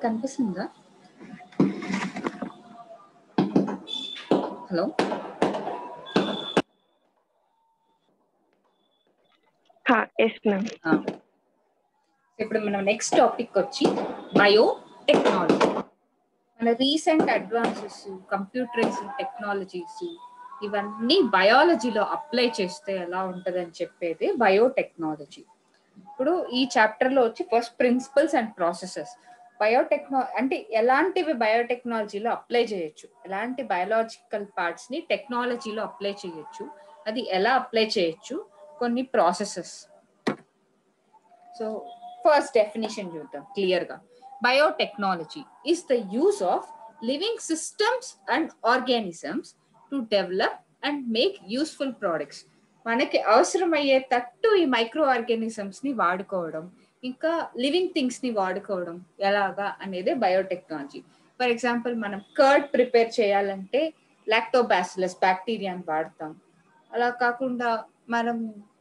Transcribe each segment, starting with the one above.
కనిపిస్తుందా hello yes ma'am ఇప్పుడు మనం నెక్స్ట్ టాపిక్ వచ్చి బయో టెక్నాలజీ మన రీసెంట్ అడ్వాన్సెస్ కంప్యూటరైజ్డ్ టెక్నాలజీస్ ఇవన్నీ బయాలజీలో అప్లై చేస్తే ఎలా ఉంటదని చెప్పేది బయోటెక్నాలజీ ఇప్పుడు ఈ చాప్టర్ లో వచ్చి ఫస్ట్ ప్రిన్సిపల్స్ అండ్ ప్రాసెసెస్ బయోటెక్నా అంటే ఎలాంటివి బయోటెక్నాలజీలో అప్లై చేయొచ్చు ఎలాంటి బయోలాజికల్ పార్ట్స్ ని టెక్నాలజీలో అప్లై చేయొచ్చు అది ఎలా అప్లై చేయొచ్చు కొన్ని ప్రాసెసెస్ సో ఫస్ట్ డెఫినేషన్ చూద్దాం క్లియర్ గా biotechnology is the use of living systems and organisms to develop and make useful products మనకి అవసరమయ్యే తట్టు ఈ మైక్రో ఆర్గానిజమ్స్ ని వాడుకోవడం ఇంకా లివింగ్ థింగ్స్ ని వాడుకోవడం ఎలాగా అనేది బయోటెక్నాలజీ ఫర్ ఎగ్జాంపుల్ మనం కర్డ్ ప్రిపేర్ చేయాలంటే లాక్టోబాసిలస్ బ్యాక్టీరియాని వాడతాం అలా కాకుండా మనం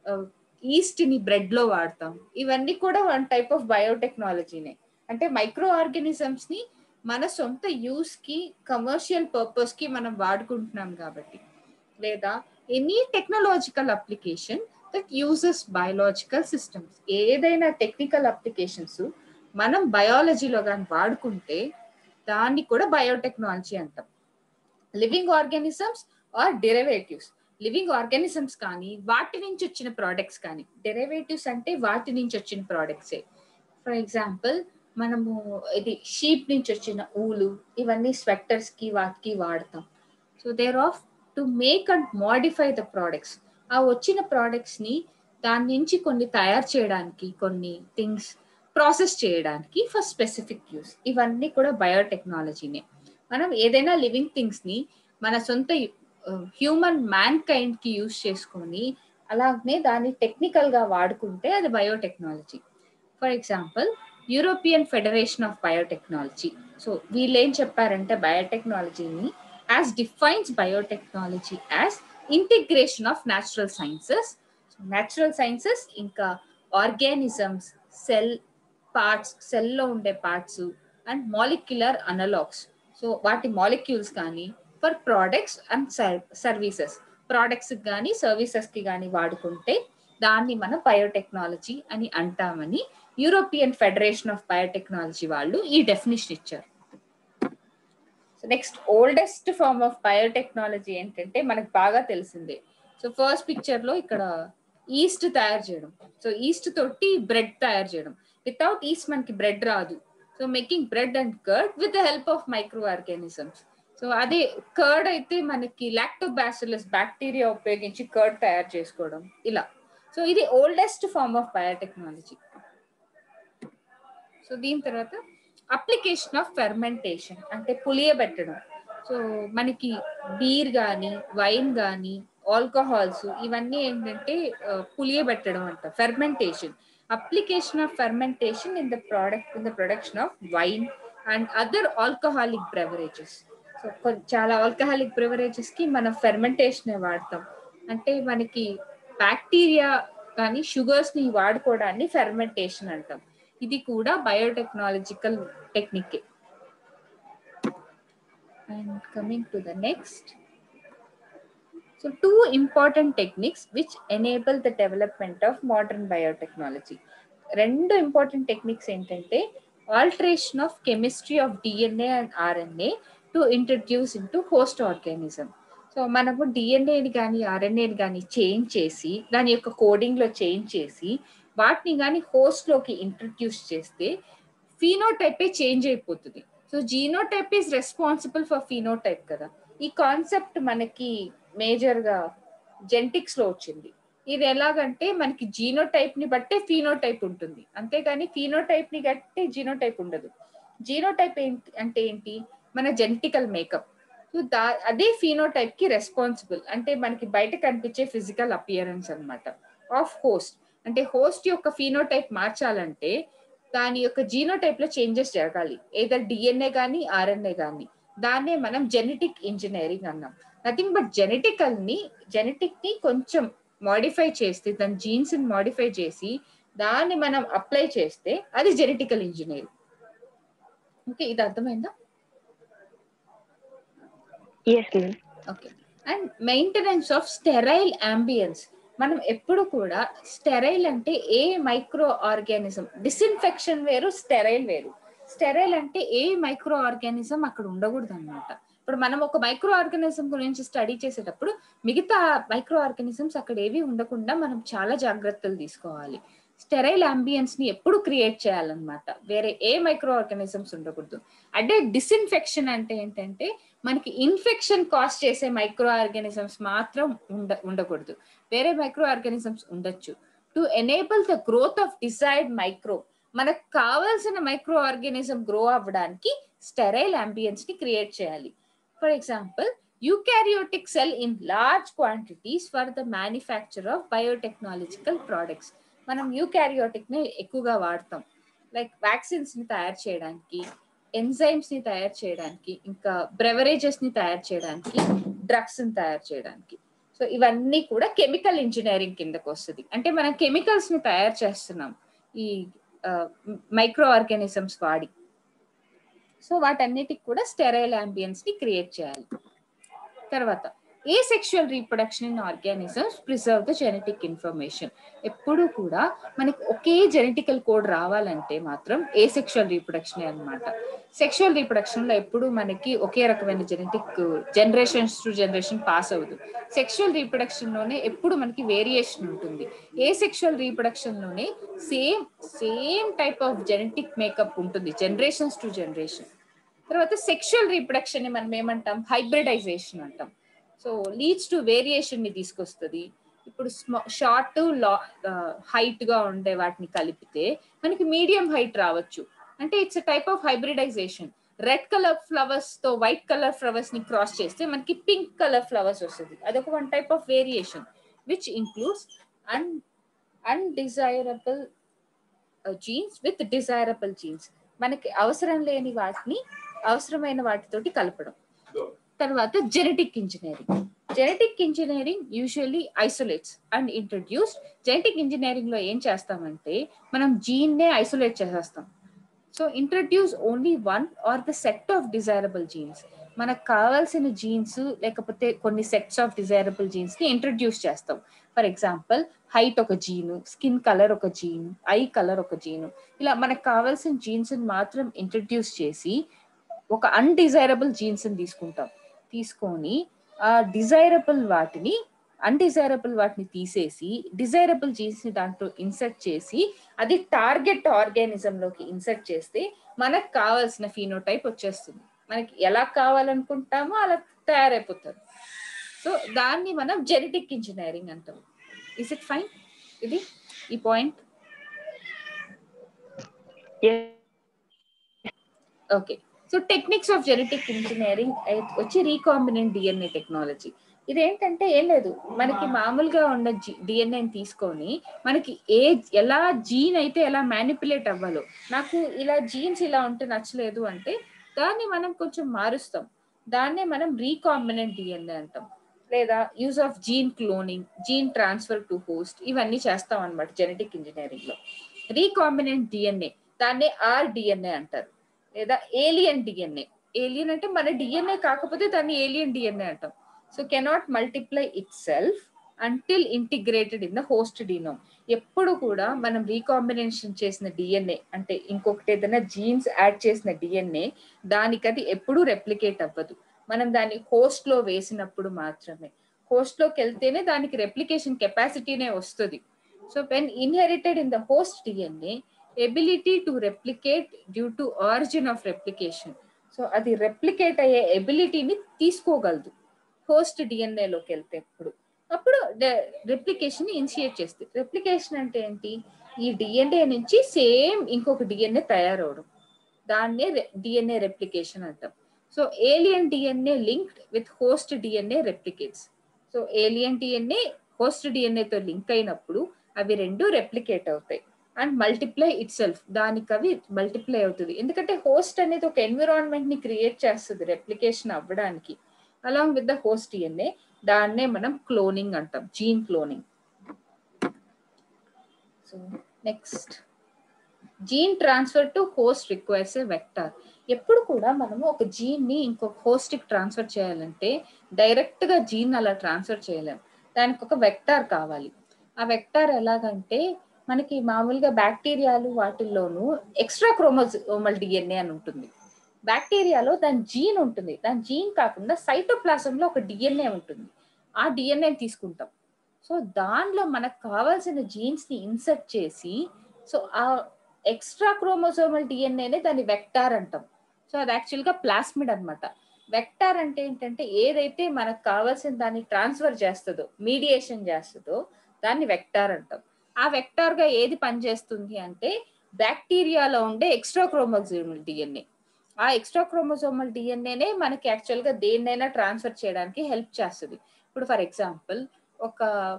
ఈస్ట్ ని బ్రెడ్ లో వాడతాం ఇవన్నీ కూడా వన్ టైప్ ఆఫ్ బయోటెక్నాలజీనే అంటే మైక్రో ఆర్గానిజమ్స్ ని మన సొంత యూస్ కి కమర్షియల్ పర్పస్ కి మనం వాడుకుంటున్నాం కాబట్టి లేదా any technological application that uses biological systems ఏదైనా టెక్నికల్ అప్లికేషన్స్ మనం బయాలజీలో కానీ వాడుకుంటే దాన్ని కూడా బయోటెక్నాలజీ అంటాం living organisms or derivatives living organisms కానీ వాటి నుంచి వచ్చిన ప్రోడక్ట్స్ కానీ డెరివేటివ్స్ అంటే వాటి నుంచి వచ్చిన ప్రోడక్ట్సే ఫర్ ఎగ్జాంపుల్ మనము ఇది షీప్ నుంచి వచ్చిన ఊలు ఇవన్నీ స్వెట్టర్స్ కి వాటికి వాడతాం so thereof to make and modify the products ఆ వచ్చిన ప్రోడక్ట్స్ ని దాని నుంచి కొన్ని తయారు చేయడానికి కొన్ని థింగ్స్ ప్రాసెస్ చేయడానికి ఫర్ స్పెసిఫిక్ యూస్ ఇవన్నీ కూడా బయోటెక్నాలజీనే మనం ఏదైనా లివింగ్ థింగ్స్ ని మన సొంత హ్యూమన్ మ్యాన్ కైండ్ కి యూస్ చేసుకొని అలాగనే దాన్ని టెక్నికల్ గా వాడుకుంటే అది biotechnology for example European Federation of biotechnology so వీళ్ళు ఏం చెప్పారంటే బయోటెక్నాలజీని as defines biotechnology as integration of natural sciences natural sciences ఇంకా ఆర్గానిజమ్స్ సెల్ పార్ట్స్ సెల్లో ఉండే parts and molecular analogues so వాటి మాలిక్యూల్స్ కానీ for products and services products కానీ సర్వీసెస్ కి కానీ వాడుకుంటే దాన్ని మనం బయోటెక్నాలజీ అని అంటామని యూరోపియన్ ఫెడరేషన్ ఆఫ్ బయోటెక్నాలజీ వాళ్ళు ఈ డెఫినేషన్ ఇచ్చారు so next oldest form of biotechnology ఏంటంటే మనకు బాగా తెలిసిందే సో ఫస్ట్ పిక్చర్ లో ఇక్కడ ఈస్ట్ తయారు చేయడం సో ఈస్ట్ తోటి బ్రెడ్ తయారు చేయడం వితౌట్ ఈస్ట్ మనకి బ్రెడ్ రాదు so making bread and curd with the help of microorganisms so అదే కర్డ్ అయితే మనకి లాక్టోబాసిలస్ బ్యాక్టీరియా ఉపయోగించి కర్డ్ తయారు చేసుకోవడం ఇలా సో ఇది oldest form of biotechnology so దీని తర్వాత అప్లికేషన్ ఆఫ్ ఫెర్మెంటేషన్ అంటే పులియబెట్టడం సో మనకి బీర్ కానీ వైన్ కానీ ఆల్కహాల్స్ ఇవన్నీ ఏంటంటే పులియబెట్టడం అంట fermentation application of fermentation in the product in the production of wine and other alcoholic beverages so చాలా ఆల్కహాలిక్ బ్రెవరేజెస్ కి మనం ఫెర్మెంటేషన్ వాడతాం అంటే మనకి బ్యాక్టీరియా కానీ షుగర్స్ ని వాడుకోవడాన్ని ఫెర్మెంటేషన్ అంటాం ఇది కూడా biotechnological technique and coming to the next so two important techniques which enable the development of modern biotechnology రెండు ఇంపార్టెంట్ టెక్నిక్స్ ఏంటంటే alteration of chemistry of DNA and RNA to introduce into host organism so మనము డిఎన్ఏని కానీ ఆర్ఎన్ఏని కానీ change చేసి దాని యొక్క కోడింగ్లో change చేసి వాటిని కానీ హోస్ట్లోకి ఇంట్రడ్యూస్ చేస్తే ఫీనోటైపే చేంజ్ అయిపోతుంది so genotype is responsible for phenotype కదా ఈ కాన్సెప్ట్ మనకి మేజర్గా జెంటిక్స్ లో వచ్చింది ఇది ఎలాగంటే మనకి జీనోటైప్ ని బట్టే ఫీనోటైప్ ఉంటుంది అంతేగాని ఫీనోటైప్ ని బట్టే జీనోటైప్ ఉండదు జీనోటైప్ ఏంటి అంటే ఏంటి మన జెనెటికల్ మేకప్ సో దా అదే ఫీనోటైప్ కి రెస్పాన్సిబుల్ అంటే మనకి బయట కనిపించే ఫిజికల్ అపియరెన్స్ అనమాట ఆఫ్ హోస్ట్ అంటే హోస్ట్ యొక్క ఫీనోటైప్ మార్చాలంటే దాని యొక్క జీనోటైప్ లో చేంజెస్ జరగాలి ఏదర్ డిఎన్ఏ కానీ ఆర్ఎన్ఏ కానీ దాన్నే మనం జెనెటిక్ ఇంజనీరింగ్ అన్నాం నథింగ్ బట్ జెనెటికల్ ని జెనెటిక్ ని కొంచెం మాడిఫై చేస్తే దాని జీన్స్ ని మాడిఫై చేసి దాన్ని మనం అప్లై చేస్తే అది జెనెటికల్ ఇంజనీరింగ్ ఓకే ఇది అర్థమైందా yes ma'am okay and maintenance of sterile ambience మనం ఎప్పుడు కూడా స్టెరైల్ అంటే ఏ మైక్రో ఆర్గానిజం డిస్ఇన్ఫెక్షన్ వేరు స్టెరైల్ వేరు స్టెరైల్ అంటే ఏ మైక్రో ఆర్గానిజం అక్కడ ఉండకూడదు అనమాట ఇప్పుడు మనం ఒక మైక్రో ఆర్గానిజం గురించి స్టడీ చేసేటప్పుడు మిగతా మైక్రో ఆర్గానిజమ్స్ అక్కడ ఏవి ఉండకుండా మనం చాలా జాగ్రత్తలు తీసుకోవాలి స్టెరైల్ అంబియన్స్ ని ఎప్పుడు క్రియేట్ చేయాలన్నమాట వేరే ఏ మైక్రో ఆర్గానిజమ్స్ ఉండకూడదు అంటే డిస్ఇన్ఫెక్షన్ అంటే ఏంటంటే మనకి ఇన్ఫెక్షన్ కాజ్ చేసే మైక్రో ఆర్గానిజమ్స్ మాత్రం ఉండ ఉండకూడదు వేరే మైక్రో ఆర్గానిజమ్స్ ఉండొచ్చు to enable the growth of desired micro మనకు కావాల్సిన మైక్రో ఆర్గానిజం గ్రో అవ్వడానికి స్టెరైల్ అంబియన్స్ ని క్రియేట్ చేయాలి for example eukaryotic cell in large quantities for the manufacture of biotechnological products మనం యూకారియోటిక్ ని ఎక్కువగా వాడతాం లైక్ వ్యాక్సిన్స్ ని తయారు చేయడానికి ఎంజైమ్స్ ని తయారు చేయడానికి ఇంకా బ్రెవరేజెస్ ని తయారు చేయడానికి డ్రగ్స్ ని తయారు చేయడానికి సో ఇవన్నీ కూడా కెమికల్ ఇంజనీరింగ్ కిందకు వస్తుంది అంటే మనం కెమికల్స్ ని తయారు చేస్తున్నాం ఈ మైక్రో ఆర్గానిజమ్స్ వాడి సో వాటన్నిటికి కూడా స్టెరైల్ అంబియన్స్ ని క్రియేట్ చేయాలి తర్వాత asexual reproduction in organisms preserve the genetic information ఎప్పుడు కూడా మనకి ఒకే జెనెటికల్ కోడ్ రావాలంటే మాత్రం ఏ సెక్షువల్ రీప్రొడక్షన్ అనమాట సెక్షువల్ రీప్రొడక్షన్ లో ఎప్పుడు మనకి ఒకే రకమైన genetic generations to generation pass అవ్వదు సెక్షువల్ రీప్రొడక్షన్ లోనే ఎప్పుడు మనకి వేరియేషన్ ఉంటుంది ఏ సెక్షువల్ రీప్రొడక్షన్ లోనే same same type of genetic makeup ఉంటుంది జనరేషన్స్ టు జనరేషన్ తర్వాత సెక్షువల్ రీప్రొడక్షన్ ని మనం ఏమంటాం హైబ్రిడైజేషన్ అంటాం సో లీడ్స్ టు వేరియేషన్ ని తీసుకొస్తుంది ఇప్పుడు షార్ట్ లా హైట్ గా ఉండే వాటిని కలిపితే మనకి మీడియం హైట్ రావచ్చు అంటే it's type of hybridisation red colour flowers తో వైట్ కలర్ ఫ్లవర్స్ ని క్రాస్ చేస్తే మనకి పింక్ కలర్ ఫ్లవర్స్ వస్తుంది అదొక one type of variation which includes అన్ undesirable genes with desirable genes మనకి అవసరం లేని వాటిని అవసరమైన వాటితోటి కలపడం తర్వాత genetic engineering genetic engineering usually isolates and introduce genetic engineering లో ఏం చేస్తామంటే మనం జీన్ నే ఐసోలేట్ చేసేస్తాం so introduce only one or the set of desirable genes మనకు కావాల్సిన జీన్స్ లేకపోతే కొన్ని సెట్స్ ఆఫ్ డిజైరబుల్ జీన్స్ ని ఇంట్రడ్యూస్ చేస్తాం ఫర్ ఎగ్జాంపుల్ హైట్ ఒక జీను స్కిన్ కలర్ ఒక జీను ఐ కలర్ ఒక జీను ఇలా మనకు కావాల్సిన జీన్స్ మాత్రం ఇంట్రడ్యూస్ చేసి ఒక అన్డిజైరబుల్ జీన్స్ తీసుకుంటాం తీసుకొని ఆ డిజైరబుల్ వాటిని అన్డిజైరబుల్ వాటిని తీసేసి డిజైరబుల్ జీన్స్ ని దాంట్లో ఇన్సర్ట్ చేసి అది టార్గెట్ ఆర్గానిజం లోకి ఇన్సర్ట్ చేస్తే మనకు కావాల్సిన ఫీనోటైప్ వచ్చేస్తుంది మనకి ఎలా కావాలనుకుంటామో అలా తయారైపోతుంది సో దాన్ని మనం జెనెటిక్ ఇంజనీరింగ్ అంటాం ఇస్ ఇట్ ఫైన్ ఇది ఈ point okay so techniques of genetic engineering వచ్చి రీకాంబినెంట్ డిఎన్ఏ టెక్నాలజీ ఇదేంటంటే ఏం లేదు మనకి మామూలుగా ఉన్న డిఎన్ఏని తీసుకొని మనకి ఏ ఎలా జీన్ అయితే ఎలా మ్యానిపులేట్ అవ్వాలో నాకు ఇలా జీన్స్ ఇలా ఉంటే నచ్చలేదు అంటే దాన్ని మనం కొంచెం మారుస్తాం దాన్నే మనం రీకాంబినెంట్ డిఎన్ఏ అంటాం లేదా use of gene cloning gene transfer to host ఇవన్నీ చేస్తాం అనమాట జెనెటిక్ ఇంజనీరింగ్ లో రీకాంబినెంట్ డిఎన్ఏ దాన్నే ఆర్ డిఎన్ఏ అంటారు లేదా ఏలియన్ డిఎన్ఏ ఏలియన్ అంటే మన డిఎన్ఏ కాకపోతే దాన్ని ఏలియన్ డిఎన్ఏ అంటాం so cannot multiply itself until integrated in the host genome ఎప్పుడు కూడా మనం రీకాంబినేషన్ చేసిన డిఎన్ఏ అంటే ఇంకొకటి ఏదైనా జీన్స్ యాడ్ చేసిన డిఎన్ఏ దానికి అది ఎప్పుడు రెప్లికేట్ అవ్వదు మనం దాన్ని హోస్ట్ లో వేసినప్పుడు మాత్రమే హోస్ట్ లోకి వెళ్తేనే దానికి రెప్లికేషన్ కెపాసిటీనే వస్తుంది so when inherited in the host DNA ability to replicate due to origin of replication so అది రెప్లికేట్ అయ్యే ఎబిలిటీని తీసుకోగలదు హోస్ట్ డిఎన్ఏలోకి వెళ్తే ఎప్పుడు అప్పుడు రెప్లికేషన్ ఇనిషియేట్ చేస్తుంది రెప్లికేషన్ అంటే ఏంటి ఈ డిఎన్ఏ నుంచి సేమ్ ఇంకొక డిఎన్ఏ తయారవడం దాన్నే డిఎన్ఏ రెప్లికేషన్ అంటాం so alien DNA linked with host DNA replicates so alien DNA host డిఎన్ఏతో లింక్ అయినప్పుడు అవి రెండు రెప్లికేట్ అవుతాయి అండ్ మల్టిప్లై ఇట్ సెల్ఫ్ దానికి అవి మల్టిప్లై అవుతుంది ఎందుకంటే హోస్ట్ అనేది ఒక ఎన్విరాన్మెంట్ ని క్రియేట్ చేస్తుంది రెప్లికేషన్ అవ్వడానికి along with the host DNA దాన్నే మనం క్లోనింగ్ అంటాం gene cloning so next gene transfer to host requires a vector ఎప్పుడు కూడా మనము ఒక జీన్ ని ఇంకొక హోస్ట్ కి ట్రాన్స్ఫర్ చేయాలంటే డైరెక్ట్ గా జీన్ అలా ట్రాన్స్ఫర్ చేయలేం దానికి ఒక వెక్టార్ కావాలి ఆ వెక్టార్ ఎలాగంటే మనకి మామూలుగా బ్యాక్టీరియాలు వాటిల్లోనూ ఎక్స్ట్రా క్రోమోజోమల్ డిఎన్ఏ అని ఉంటుంది బ్యాక్టీరియాలో దాని జీన్ ఉంటుంది దాని జీన్ కాకుండా సైటోప్లాజంలో ఒక డిఎన్ఏ ఉంటుంది ఆ డిఎన్ఏ తీసుకుంటాం సో దానిలో మనకు కావాల్సిన జీన్స్ ని ఇన్సర్ట్ చేసి సో ఆ ఎక్స్ట్రా క్రోమోజోమల్ డిఎన్ఏనే దాన్ని వెక్టార్ అంటాం సో అది యాక్చువల్గా ప్లాస్మిడ్ అనమాట వెక్టార్ అంటే ఏంటంటే ఏదైతే మనకు కావాల్సిన దాన్ని ట్రాన్స్ఫర్ చేస్తుందో మీడియేషన్ చేస్తుందో దాన్ని వెక్టార్ అంటాం ఆ వెక్టార్ గా ఏది పనిచేస్తుంది అంటే బ్యాక్టీరియాలో ఉండే ఎక్స్ట్రా క్రోమోజోమల్ డిఎన్ఏ ఆ ఎక్స్ట్రా క్రోమోజోమల్ డిఎన్ఏనే మనకి యాక్చువల్ గా దేన్నైనా ట్రాన్స్ఫర్ చేయడానికి హెల్ప్ చేస్తుంది ఇప్పుడు ఫర్ ఎగ్జాంపుల్ ఒక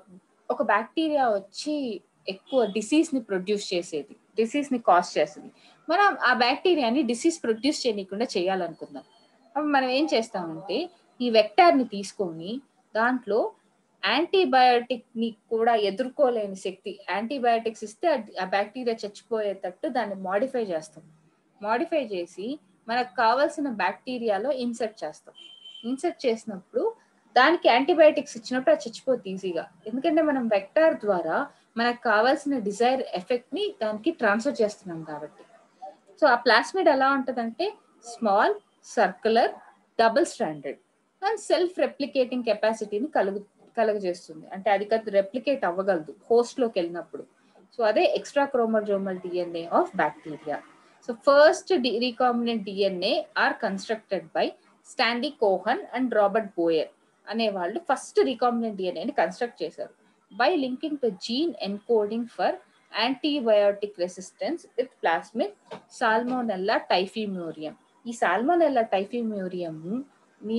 ఒక బ్యాక్టీరియా వచ్చి ఎక్కువ డిసీజ్ ని ప్రొడ్యూస్ చేసేది డిసీజ్ ని కాజ్ చేస్తుంది మనం ఆ బ్యాక్టీరియాని డిసీజ్ ప్రొడ్యూస్ చేయకుండా చేయాలనుకుందాం అప్పుడు మనం ఏం చేస్తామంటే ఈ వెక్టార్ ని తీసుకొని దాంట్లో యాంటీబయాటిక్ ని కూడా ఎదుర్కోలేని శక్తి యాంటీబయాటిక్స్ ఇస్తే ఆ బ్యాక్టీరియా చచ్చిపోయేటట్టు దాన్ని మాడిఫై చేస్తాం మాడిఫై చేసి మనకు కావాల్సిన బ్యాక్టీరియాలో ఇన్సర్ట్ చేస్తాం ఇన్సర్ట్ చేసినప్పుడు దానికి యాంటీబయాటిక్స్ ఇచ్చినప్పుడు అది చచ్చిపోతుంది ఈజీగా ఎందుకంటే మనం వెక్టార్ ద్వారా మనకు కావాల్సిన డిజైర్ ఎఫెక్ట్ ని దానికి ట్రాన్స్ఫర్ చేస్తున్నాం కాబట్టి సో ఆ ప్లాస్మిడ్ ఎలా ఉంటుందంటే small circular double stranded and self replicating కెపాసిటీని కలుగు కలుగజేస్తుంది అంటే అది కాదు రెప్లికేట్ అవ్వగలదు హోస్ట్ లోకి వెళ్ళినప్పుడు సో అదే extra chromosomal DNA of bacteria so first recombinant DNA are constructed by Stanley Cohen and Robert Boyer అనే వాళ్ళు ఫస్ట్ రీకాంబినెంట్ డిఎన్ఏని కన్స్ట్రక్ట్ చేశారు by linking to gene encoding for antibiotic resistance with plasmid Salmonella typhimurium ఈ Salmonella typhimurium మీ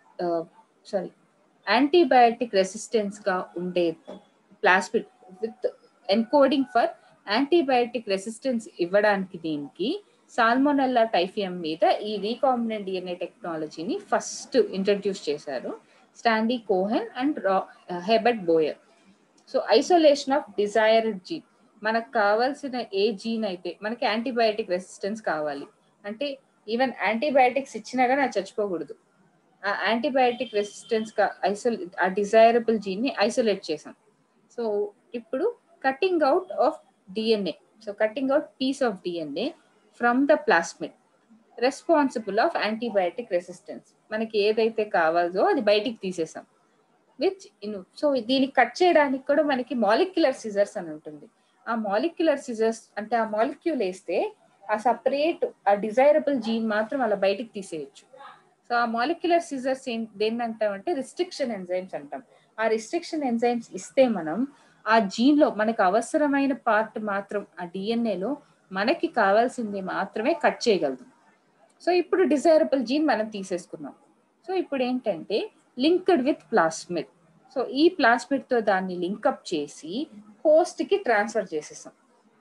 sorry antibiotic resistance గా ఉండే plasmid with encoding for antibiotic resistance ఇవ్వడానికి దీనికి సాల్మోనెల్లా టైఫియం మీద ఈ రీకాంబినెంట్ డిఎన్ఏ టెక్నాలజీని ఫస్ట్ ఇంట్రడ్యూస్ చేశారు Stanley Cohen and Hebert Boyer so isolation of desired gene మనకు కావాల్సిన ఏ జీన్ అయితే మనకి యాంటీబయాటిక్ రెసిస్టెన్స్ కావాలి అంటే ఈవెన్ యాంటీబయాటిక్స్ ఇచ్చినా కానీ అది చచ్చిపోకూడదు ఆ యాంటీబయాటిక్ రెసిస్టెన్స్ ఐసోలే ఆ డిజైరబుల్ జీన్ ని ఐసోలేట్ చేసాం సో ఇప్పుడు cutting out of DNA so cutting out piece of DNA from the plasmid responsible of antibiotic resistance మనకి ఏదైతే కావాలో అది బయటికి తీసేసాం విచ్ ఇన్ సో దీనికి కట్ చేయడానికి కూడా మనకి మాలిక్యులర్ సిజర్స్ అని ఉంటుంది ఆ మాలిక్యులర్ సిజర్స్ అంటే ఆ మాలిక్యూల్ వేస్తే ఆ సపరేట్ ఆ డిజైరబుల్ జీన్ మాత్రం అలా బయటికి తీసేయచ్చు సో ఆ మాలిక్యులర్ సిజర్స్ ఏం దేన్ని అంటామంటే రిస్ట్రిక్షన్ ఎంజైమ్స్ అంటాం ఆ రిస్ట్రిక్షన్ ఎంజైమ్స్ ఇస్తే మనం ఆ జీన్ లో మనకు అవసరమైన పార్ట్ మాత్రం ఆ డిఎన్ఏలో మనకి కావాల్సింది మాత్రమే కట్ చేయగలదు సో ఇప్పుడు డిజైరబుల్ జీన్ మనం తీసేసుకున్నాం సో ఇప్పుడు ఏంటంటే లింక్డ్ విత్ ప్లాస్మిడ్ సో ఈ ప్లాస్మిడ్ తో దాన్ని లింకప్ చేసి హోస్ట్ కి ట్రాన్స్ఫర్ చేసేసాం